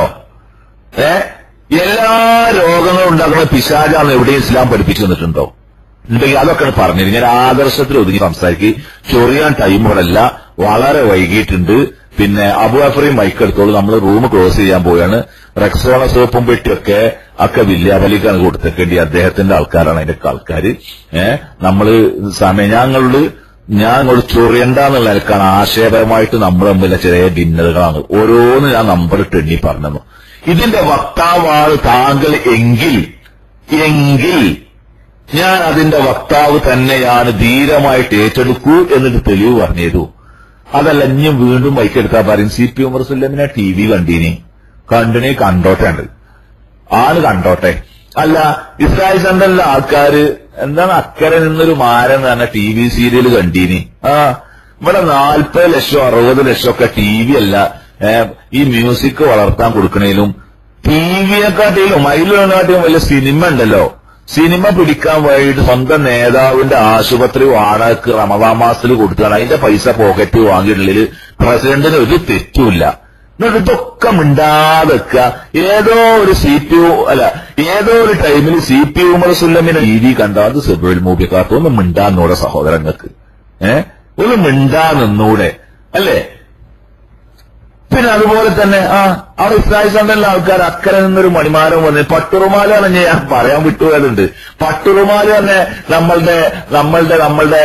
ഏ എല്ലാ രോഗങ്ങളും ഉണ്ടാക്കുന്ന പിശാചാന്ന് എവിടെയും ഇസ്ലാം പഠിപ്പിച്ചു തന്നിട്ടുണ്ടോ ഉണ്ടെങ്കിൽ അതൊക്കെ പറഞ്ഞിരുന്നു ഞാൻ ആദർശത്തിൽ ഒതുങ്ങി സംസാരിക്കും ചൊറിയാൻ ടൈമുകളല്ല വളരെ വൈകിട്ടുണ്ട് പിന്നെ അബുഅഫറിയും മൈക്കെടുത്തോളൂ നമ്മൾ റൂം ക്ലോസ് ചെയ്യാൻ പോവുകയാണ് റെക്സോണ സോപ്പും പെട്ടിയൊക്കെ ഒക്കെ വില്യാപലിക്കാണ് കൊടുത്തേക്കേണ്ടി അദ്ദേഹത്തിന്റെ ആൾക്കാരാണ് അതിന്റെ ആൾക്കാർ ഏഹ് നമ്മള് സമയം ഞങ്ങളോട് ഞാൻ ഇങ്ങോട്ട് ചൊറിയണ്ടെന്നുള്ള നിലക്കാണ് ആശയപരമായിട്ട് നമ്മൾ തമ്മിലെ ചെറിയ ഭിന്നതകളാണ് ഓരോന്ന് ഞാൻ നമ്പർ ഇട്ട് എണ്ണി പറഞ്ഞു ഇതിന്റെ വക്താവാണ് താങ്കൾ എങ്കിൽ എങ്കിൽ ഞാൻ അതിന്റെ വക്താവ് തന്നെയാണ് ധീരമായിട്ട് ഏറ്റെടുക്കൂ എന്നിട്ട് തെളിവ് പറഞ്ഞേതു അതല്ല ഇനിയും വീണ്ടും ബൈക്കെടുത്താൽ പറയും സി പി ഉമർ സുല്ലമിനെ ടി വി കണ്ടീനി കണ്ടിനി കണ്ടോട്ടെ ഉണ്ട് ആള് കണ്ടോട്ടെ അല്ല ഇസ്രായേൽ സെന്ററിലെ ആൾക്കാര് എന്താണ് അക്കരെ നിന്നൊരു മാരൻ എന്ന് പറഞ്ഞ ടി വി സീരിയൽ കണ്ടീനി ആ ഇവിടെ നാൽപ്പത് ലക്ഷം അറുപത് ലക്ഷം ഒക്കെ ടി വി അല്ല ഏ, ഈ മ്യൂസിക് വളർത്താൻ കൊടുക്കണേലും ടി വിയെക്കാട്ടിലും അതിലെക്കാട്ടിലും വലിയ സിനിമ ഉണ്ടല്ലോ സിനിമ പിടിക്കാൻ വേണ്ടിയിട്ട് സ്വന്തം നേതാവിന്റെ ആശുപത്രി വാടകക്ക് റമദാൻ മാസത്തിൽ കൊടുക്കുകയാണ് അതിന്റെ പൈസ പോക്കറ്റ് വാങ്ങിയിട്ടുള്ളിൽ പ്രസിഡന്റിന് ഒരു തെറ്റുമില്ല എന്നിട്ട് ഇതൊക്കെ മിണ്ടാതെ വെക്കുക ഏതോ ഒരു സി പി യു അല്ല ഏതോ ഒരു ടൈമിൽ സി പി ഉമർ സുല്ലമിനെ രീതി കണ്ട അത് സെബുൽ മൂബിക്കാത്ത ഒന്ന് മിണ്ടാന്നൂടെ സഹോദരങ്ങൾക്ക് ഏ ഒന്ന് മിണ്ടാ നിന്നൂടെ അല്ലേ പിന്നെ പിന്നെ അതുപോലെ തന്നെ ആ അവിടെ ഇസ്രായേൽ സണ്ടല്ല ആൾക്കാർ അക്കരെ നിന്നൊരു മണിമാരം വന്ന് പട്ടുറുമാല പറഞ്ഞ് ഞാൻ പറയാൻ വിട്ടുപോയതുണ്ട് പട്ടുറുമാല തന്നെ നമ്മളുടെ നമ്മളുടെ നമ്മളുടെ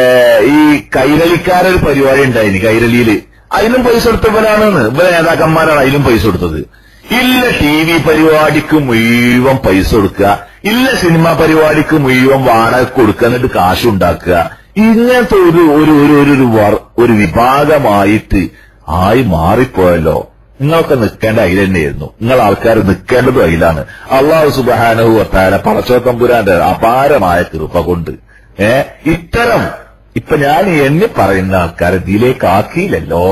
ഈ കൈരളിക്കാരൊരു പരിപാടി ഉണ്ടായിന് കൈരളിയില് അതിലും പൈസ കൊടുത്തവരാണെന്ന് ഇവരെ നേതാക്കന്മാരാണ് അതിലും പൈസ കൊടുത്തത് ഇല്ല ടി വി പരിപാടിക്ക് മുഴുവൻ പൈസ കൊടുക്കുക ഇല്ല സിനിമ പരിപാടിക്ക് മുഴുവൻ വാടക കൊടുക്കുക എന്നിട്ട് കാശുണ്ടാക്കുക ഇങ്ങനത്തെ ഒരു ഒരു ഒരു ഒരു ഒരു വർ- ഒരു വിഭാഗമായിട്ട് ആയി മാറിപ്പോയല്ലോ നിങ്ങളൊക്കെ നിൽക്കേണ്ട അതിൽ തന്നെയായിരുന്നു നിങ്ങൾ ആൾക്കാർ നിൽക്കേണ്ടതും അതിലാണ് അള്ളാഹു സുബാനഹു വത്താല പടച്ചോത്തമ്പുരാന്റെ അപാരമായ കൃപ കൊണ്ട് ഏ ഇത്തരം ഇപ്പൊ ഞാൻ എണ്ണി പറയുന്ന ആൾക്കാരെ ഇതിലേക്ക് ആക്കിയില്ലല്ലോ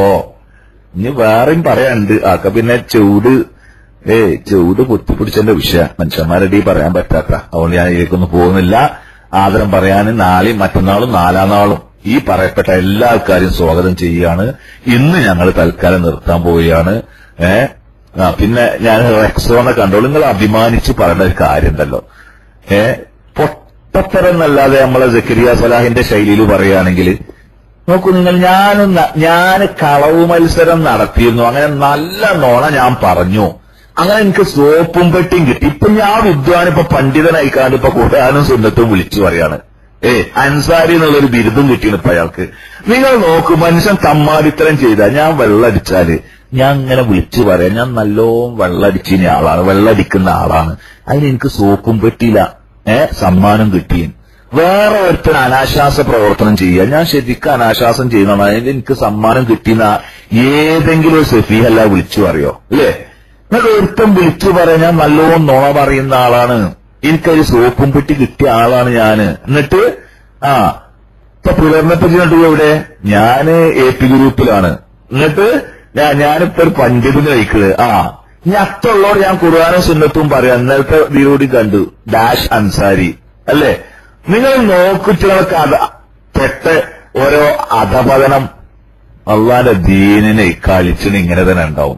ഇനി വേറെയും പറയാനുണ്ട് ആക്ക പിന്നെ ചൂട് ഏ ചൂട് പൊത്തിപ്പിടിച്ചതിന്റെ വിഷയം മനുഷ്യന്മാരുടെ ഈ പറയാൻ പറ്റാത്ത അതുകൊണ്ട് ഞാൻ ഇതിലേക്കൊന്നും പോകുന്നില്ല ആദരം പറയാൻ നാളെയും മറ്റന്നാളും നാലാം നാളും ഈ പറയപ്പെട്ട എല്ലാ ആൾക്കാരും സ്വാഗതം ചെയ്യുകയാണ് ഇന്ന് ഞങ്ങൾ തൽക്കാലം നിർത്താൻ പോവുകയാണ് ഏ ആ പിന്നെ ഞാൻ റെക്സോനെ കണ്ടോളൂ നിങ്ങൾ അഭിമാനിച്ച് പറയേണ്ട ഒരു കാര്യമുണ്ടല്ലോ ഏ പൊട്ടത്തരം എന്നല്ലാതെ നമ്മളെ ജക്കരിയ സലാഹിന്റെ ശൈലിയിൽ പറയുകയാണെങ്കിൽ നോക്കൂ നിങ്ങൾ ഞാനൊന്ന ഞാൻ കളവ് മത്സരം നടത്തിയിരുന്നു അങ്ങനെ നല്ല നോണ ഞാൻ പറഞ്ഞു അങ്ങനെ എനിക്ക് സോപ്പും പെട്ടിയും കിട്ടി ഇപ്പൊ ഞാൻ വിദ്വാൻ ഇപ്പൊ പണ്ഡിതനായിക്കാണ്ട് ഇപ്പൊ ഖുർആാനും സുന്നത്തും വിളിച്ചു പറയാണ് ഏ അൻസാരി എന്നുള്ളൊരു ബിരുദം കിട്ടിയാണ് ഇപ്പൊ അയാൾക്ക് നിങ്ങൾ നോക്കൂ മനുഷ്യൻ തമ്മാടിത്തരം ചെയ്താൽ ഞാൻ വെള്ളടിച്ചാല് ഞാൻ ഇങ്ങനെ വിളിച്ചു പറയാം ഞാൻ നല്ലോണം വെള്ളടിച്ചിന ആളാണ് വെള്ളടിക്കുന്ന ആളാണ് അതിന് എനിക്ക് സോപ്പും പെട്ടിയില്ല ഏ സമ്മാനം കിട്ടിയും വേറെ ഒരുത്തൻ അനാശാസ പ്രവർത്തനം ചെയ്യുക ഞാൻ ശരിക്കും അനാശാസം ചെയ്യുന്നതാണ് അതിന് എനിക്ക് സമ്മാനം കിട്ടിയെന്ന ഏതെങ്കിലും ഒരു സെഫീഹല്ല വിളിച്ചു പറയോ അല്ലേ എന്നിട്ട് ഒരുത്തൻ വിളിച്ചു പറയാൻ ഞാൻ നല്ലോണം നുണ പറയുന്ന ആളാണ് എനിക്കൊരു സോപ്പും പെട്ടി കിട്ടിയ ആളാണ് ഞാന് എന്നിട്ട് ആ ഇപ്പൊ പുലർന്നപ്പോ ചെയ്തിട്ട് എവിടെ ഞാന് എ പി ഗ്രൂപ്പിലാണ് എന്നിട്ട് ഞാൻ ഞാനിപ്പോ ഒരു പണ്ഡിതന് കഴിക്കുന്നത് ആ ഇനി അത്തുള്ളവർ ഞാൻ ഖുർആാനും സുന്നത്തും പറയാം ഇന്നലത്തെ വീരോടി കണ്ടു ഡാഷ് അൻസാരി അല്ലേ നിങ്ങൾ നോക്കുറ്റുകളൊക്കെ അത പെട്ട ഓരോ അധപതനം അള്ളാന്റെ ദീനിനെ കളിച്ചിന് ഇങ്ങനെ തന്നെ ഉണ്ടാവും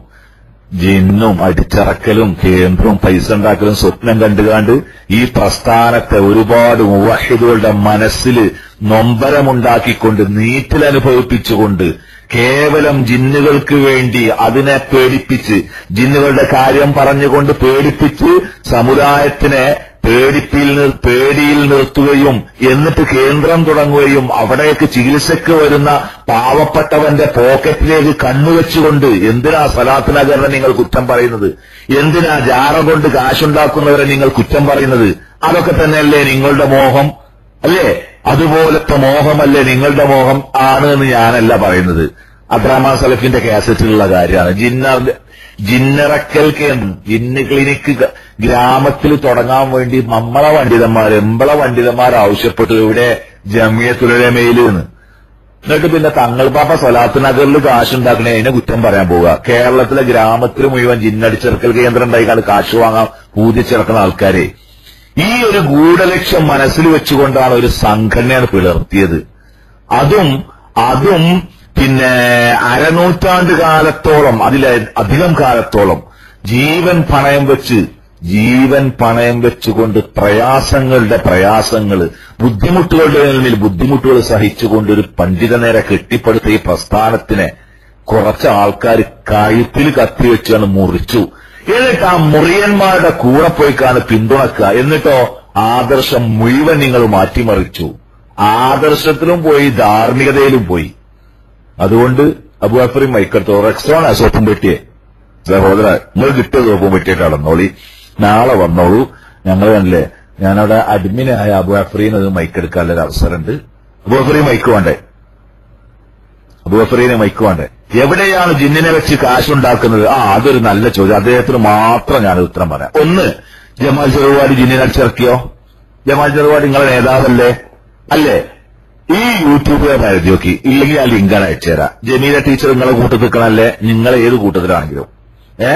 ജിന്നും അടിച്ചറക്കലും കേന്ദ്രവും പൈസ ഉണ്ടാക്കലും സ്വപ്നം കണ്ടുകാണ്ട് ഈ പ്രസ്ഥാനത്തെ ഒരുപാട് മുവാഹിദുകളുടെ മനസ്സിൽ നൊമ്പരമുണ്ടാക്കിക്കൊണ്ട് നീറ്റിൽ അനുഭവിപ്പിച്ചുകൊണ്ട് കേവലം ജിന്നുകൾക്ക് വേണ്ടി അതിനെ പേടിപ്പിച്ച് ജിന്നുകളുടെ കാര്യം പറഞ്ഞുകൊണ്ട് പേടിപ്പിച്ച് സമുദായത്തിനെ പേടിപ്പിൽ നിർ- പേടിയിൽ നിർത്തുകയും എന്നിട്ട് കേന്ദ്രം തുടങ്ങുകയും അവിടേക്ക് ചികിത്സയ്ക്ക് വരുന്ന പാവപ്പെട്ടവന്റെ പോക്കറ്റിലേക്ക് കണ്ണുവെച്ചുകൊണ്ട് എന്തിനാ സലാത്ത് നഗറിനെ നിങ്ങൾ കുറ്റം പറയുന്നത് എന്തിനാ ജാറ കൊണ്ട് കാശുണ്ടാക്കുന്നവരെ നിങ്ങൾ കുറ്റം പറയുന്നത് അതൊക്കെ തന്നെയല്ലേ നിങ്ങളുടെ മോഹം അല്ലേ അതുപോലത്തെ മോഹമല്ലേ നിങ്ങളുടെ മോഹം ആണ് എന്ന് ഞാനല്ല പറയുന്നത് അബ്രാഹ്മാൻ സലഫിന്റെ കാസറ്റിലുള്ള കാര്യമാണ് ജിന്ന ജിന്നിറക്കൽ കേന്ദ്രം ജിന്ന് ക്ലിനിക്ക് ഗ- ഗ്രാമത്തിൽ തുടങ്ങാൻ വേണ്ടി നമ്മളെ പണ്ഡിതന്മാർ എമ്പളെ പണ്ഡിതന്മാർ ആവശ്യപ്പെട്ടു ഇവിടെ ജമിയത്തുലമയിൽ നിന്ന് എന്നിട്ട് പിന്നെ തങ്ങൾ പാപ്പ സ്വലാത്ത് നഗറിൽ കാശുണ്ടാക്കണേ അതിനെ കുറ്റം പറയാൻ പോവുക കേരളത്തിലെ ഗ്രാമത്തിൽ മുഴുവൻ ജിന്നടിച്ചിറക്കൽ കേന്ദ്രം ഉണ്ടായിക്കാണ്ട് കാശ് വാങ്ങാൻ ഊതിച്ചിറക്കുന്ന ആൾക്കാരെ ഈ ഒരു ഗൂഢലക്ഷ്യം മനസ്സിൽ വെച്ചുകൊണ്ടാണ് ഒരു സംഘടനയാണ് പിളർത്തിയത് അതും അതും പിന്നെ അരനൂറ്റാണ്ട് കാലത്തോളം അതിലെ അധികം കാലത്തോളം ജീവൻ പണയം വെച്ച് ജീവൻ പണയം വെച്ചുകൊണ്ട് പ്രയാസങ്ങളുടെ പ്രയാസങ്ങൾ ബുദ്ധിമുട്ടുകളുടെ മേൽ ബുദ്ധിമുട്ടുകൾ സഹിച്ചുകൊണ്ട് ഒരു പണ്ഡിത നേരെ കെട്ടിപ്പടുത്ത ഈ പ്രസ്ഥാനത്തിനെ കുറച്ച് ആൾക്കാർ കഴുത്തിൽ കത്തിവെച്ചാണ് മുറിച്ചു എന്നിട്ട് ആ മുറിയന്മാരുടെ കൂടെ പോയിക്കാണ് പിന്തുണക്കുക എന്നിട്ടോ ആദർശം മുഴുവൻ നിങ്ങൾ മാറ്റിമറിച്ചു ആദർശത്തിലും പോയി ധാർമ്മികതയിലും പോയി അതുകൊണ്ട് അബുഅഫറി മൈക്കടുത്തോ റെക്സോൺ സോപ്പും പെട്ടിയെ സഹോദര നിങ്ങൾ കിട്ടിയ സോപ്പും പെട്ടിയിട്ട് നടന്നോളി നാളെ വന്നോളൂ ഞങ്ങൾ കണ്ടില്ലേ ഞാനവിടെ അഡ്മിനായ അബുഅഫറീന് അത് മൈക്കെടുക്കാനുള്ള ഒരു അവസരമുണ്ട് അബുഅഫറി മൈക്ക് വേണ്ടേ അബുഅഫറീനെ മൈക്ക് വേണ്ടേ എവിടെയാണ് ജിന്നിനെ വെച്ച് കാശുണ്ടാക്കുന്നത് ആ അതൊരു നല്ല ചോദ്യം അദ്ദേഹത്തിന് മാത്രം ഞാൻ ഉത്തരം പറയാം ഒന്ന് ജമാൽ ചെറുപാട് ജിന്നിനെ അടിച്ചിറക്കിയോ ജമാൽ ചെറുപാട് നിങ്ങളെ നേതാവല്ലേ അല്ലേ ഈ യൂട്യൂബുകാരൻ എഴുതി നോക്കി ഇല്ലെങ്കിൽ ആ ലിങ്കാണ് അയച്ചുതരാം ജമീല ടീച്ചർ നിങ്ങളെ കൂട്ടത്തിൽ നിൽക്കണല്ലേ നിങ്ങൾ ഏത് കൂട്ടത്തിലാണെങ്കിലും ഏ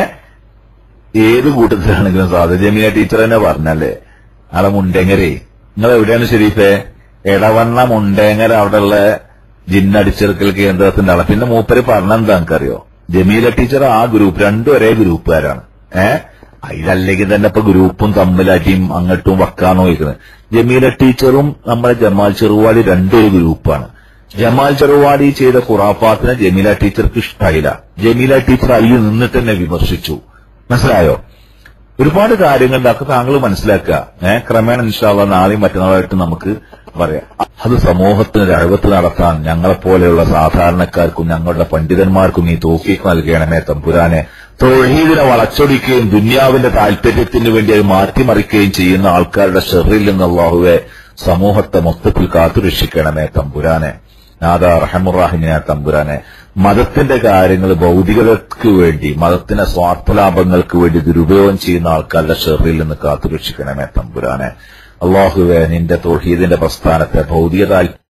ഏത് കൂട്ടത്തിലാണെങ്കിലും സാധ്യത ജമീല ടീച്ചർ തന്നെ പറഞ്ഞല്ലേ ആളെ മുണ്ടെങ്ങരേ നിങ്ങൾ എവിടെയാണ് ഷെരീഫേ എടവണ്ണ മുണ്ടേങ്ങര അവിടെയുള്ള ജിന്നടിച്ചെറുക്കൽ കേന്ദ്രത്തിന്റെ ആളെ പിന്നെ മൂപ്പര് പറഞ്ഞെന്താ എനിക്കറിയോ ജമീല ടീച്ചർ ആ ഗ്രൂപ്പ് രണ്ടും ഒരേ ഗ്രൂപ്പുകാരാണ് ഏ അതിലല്ലെങ്കിൽ തന്നെ ഇപ്പൊ ഗ്രൂപ്പും തമ്മിലടിയും അങ്ങോട്ടും വക്കാണോ ഇരിക്കുന്നത് ജമീല ടീച്ചറും നമ്മുടെ ജമാൽ ചെറുവാടി രണ്ടും ഒരു ഗ്രൂപ്പാണ് ജമാൽ ചെറുവാടി ചെയ്ത ഖുറാഫാത്തിനെ ജമീല ടീച്ചർക്ക് ഇഷ്ടമായില്ല ജമീല ടീച്ചർ അതിൽ നിന്നിട്ട് തന്നെ വിമർശിച്ചു മനസ്സിലായോ ഒരുപാട് കാര്യങ്ങൾ അതൊക്കെ താങ്കൾ മനസ്സിലാക്കുക ഏഹ് ക്രമേണ ഇൻഷാള്ള നാളെയും മറ്റന്നാളായിട്ട് നമുക്ക് പറയാം അത് സമൂഹത്തിന് രഴവത്ത് നടത്താൻ ഞങ്ങളെപ്പോലെയുള്ള സാധാരണക്കാർക്കും ഞങ്ങളുടെ പണ്ഡിതന്മാർക്കും നീ തോഫീക്ക് നൽകണമേ തമ്പുരാനെ തൊഴീദിനെ വളച്ചൊടിക്കുകയും ദുന്യാവിന്റെ താല്പര്യത്തിന് വേണ്ടി അത് മാറ്റിമറിക്കുകയും ചെയ്യുന്ന ആൾക്കാരുടെ ഷെറിൽ നിന്ന് അള്ളാഹുവെ സമൂഹത്തെ മൊത്തത്തിൽ കാത്തുരക്ഷിക്കണമേ തമ്പുരാനെ നാദ റഹമുറാഹിമിനെ തമ്പുരാനെ മതത്തിന്റെ കാര്യങ്ങൾ ഭൗതികതയ്ക്ക് വേണ്ടി മതത്തിന്റെ സ്വാർത്ഥലാഭങ്ങൾക്ക് വേണ്ടി ദുരുപയോഗം ചെയ്യുന്ന ആൾക്കാരുടെ ഷെറിൽ നിന്ന് കാത്തുരക്ഷിക്കണമേ തമ്പുരാനെ അള്ളാഹുവെ നിന്റെ തൊഹീദിന്റെ പ്രസ്ഥാനത്തെ ഭൗതിക താല്പര്യം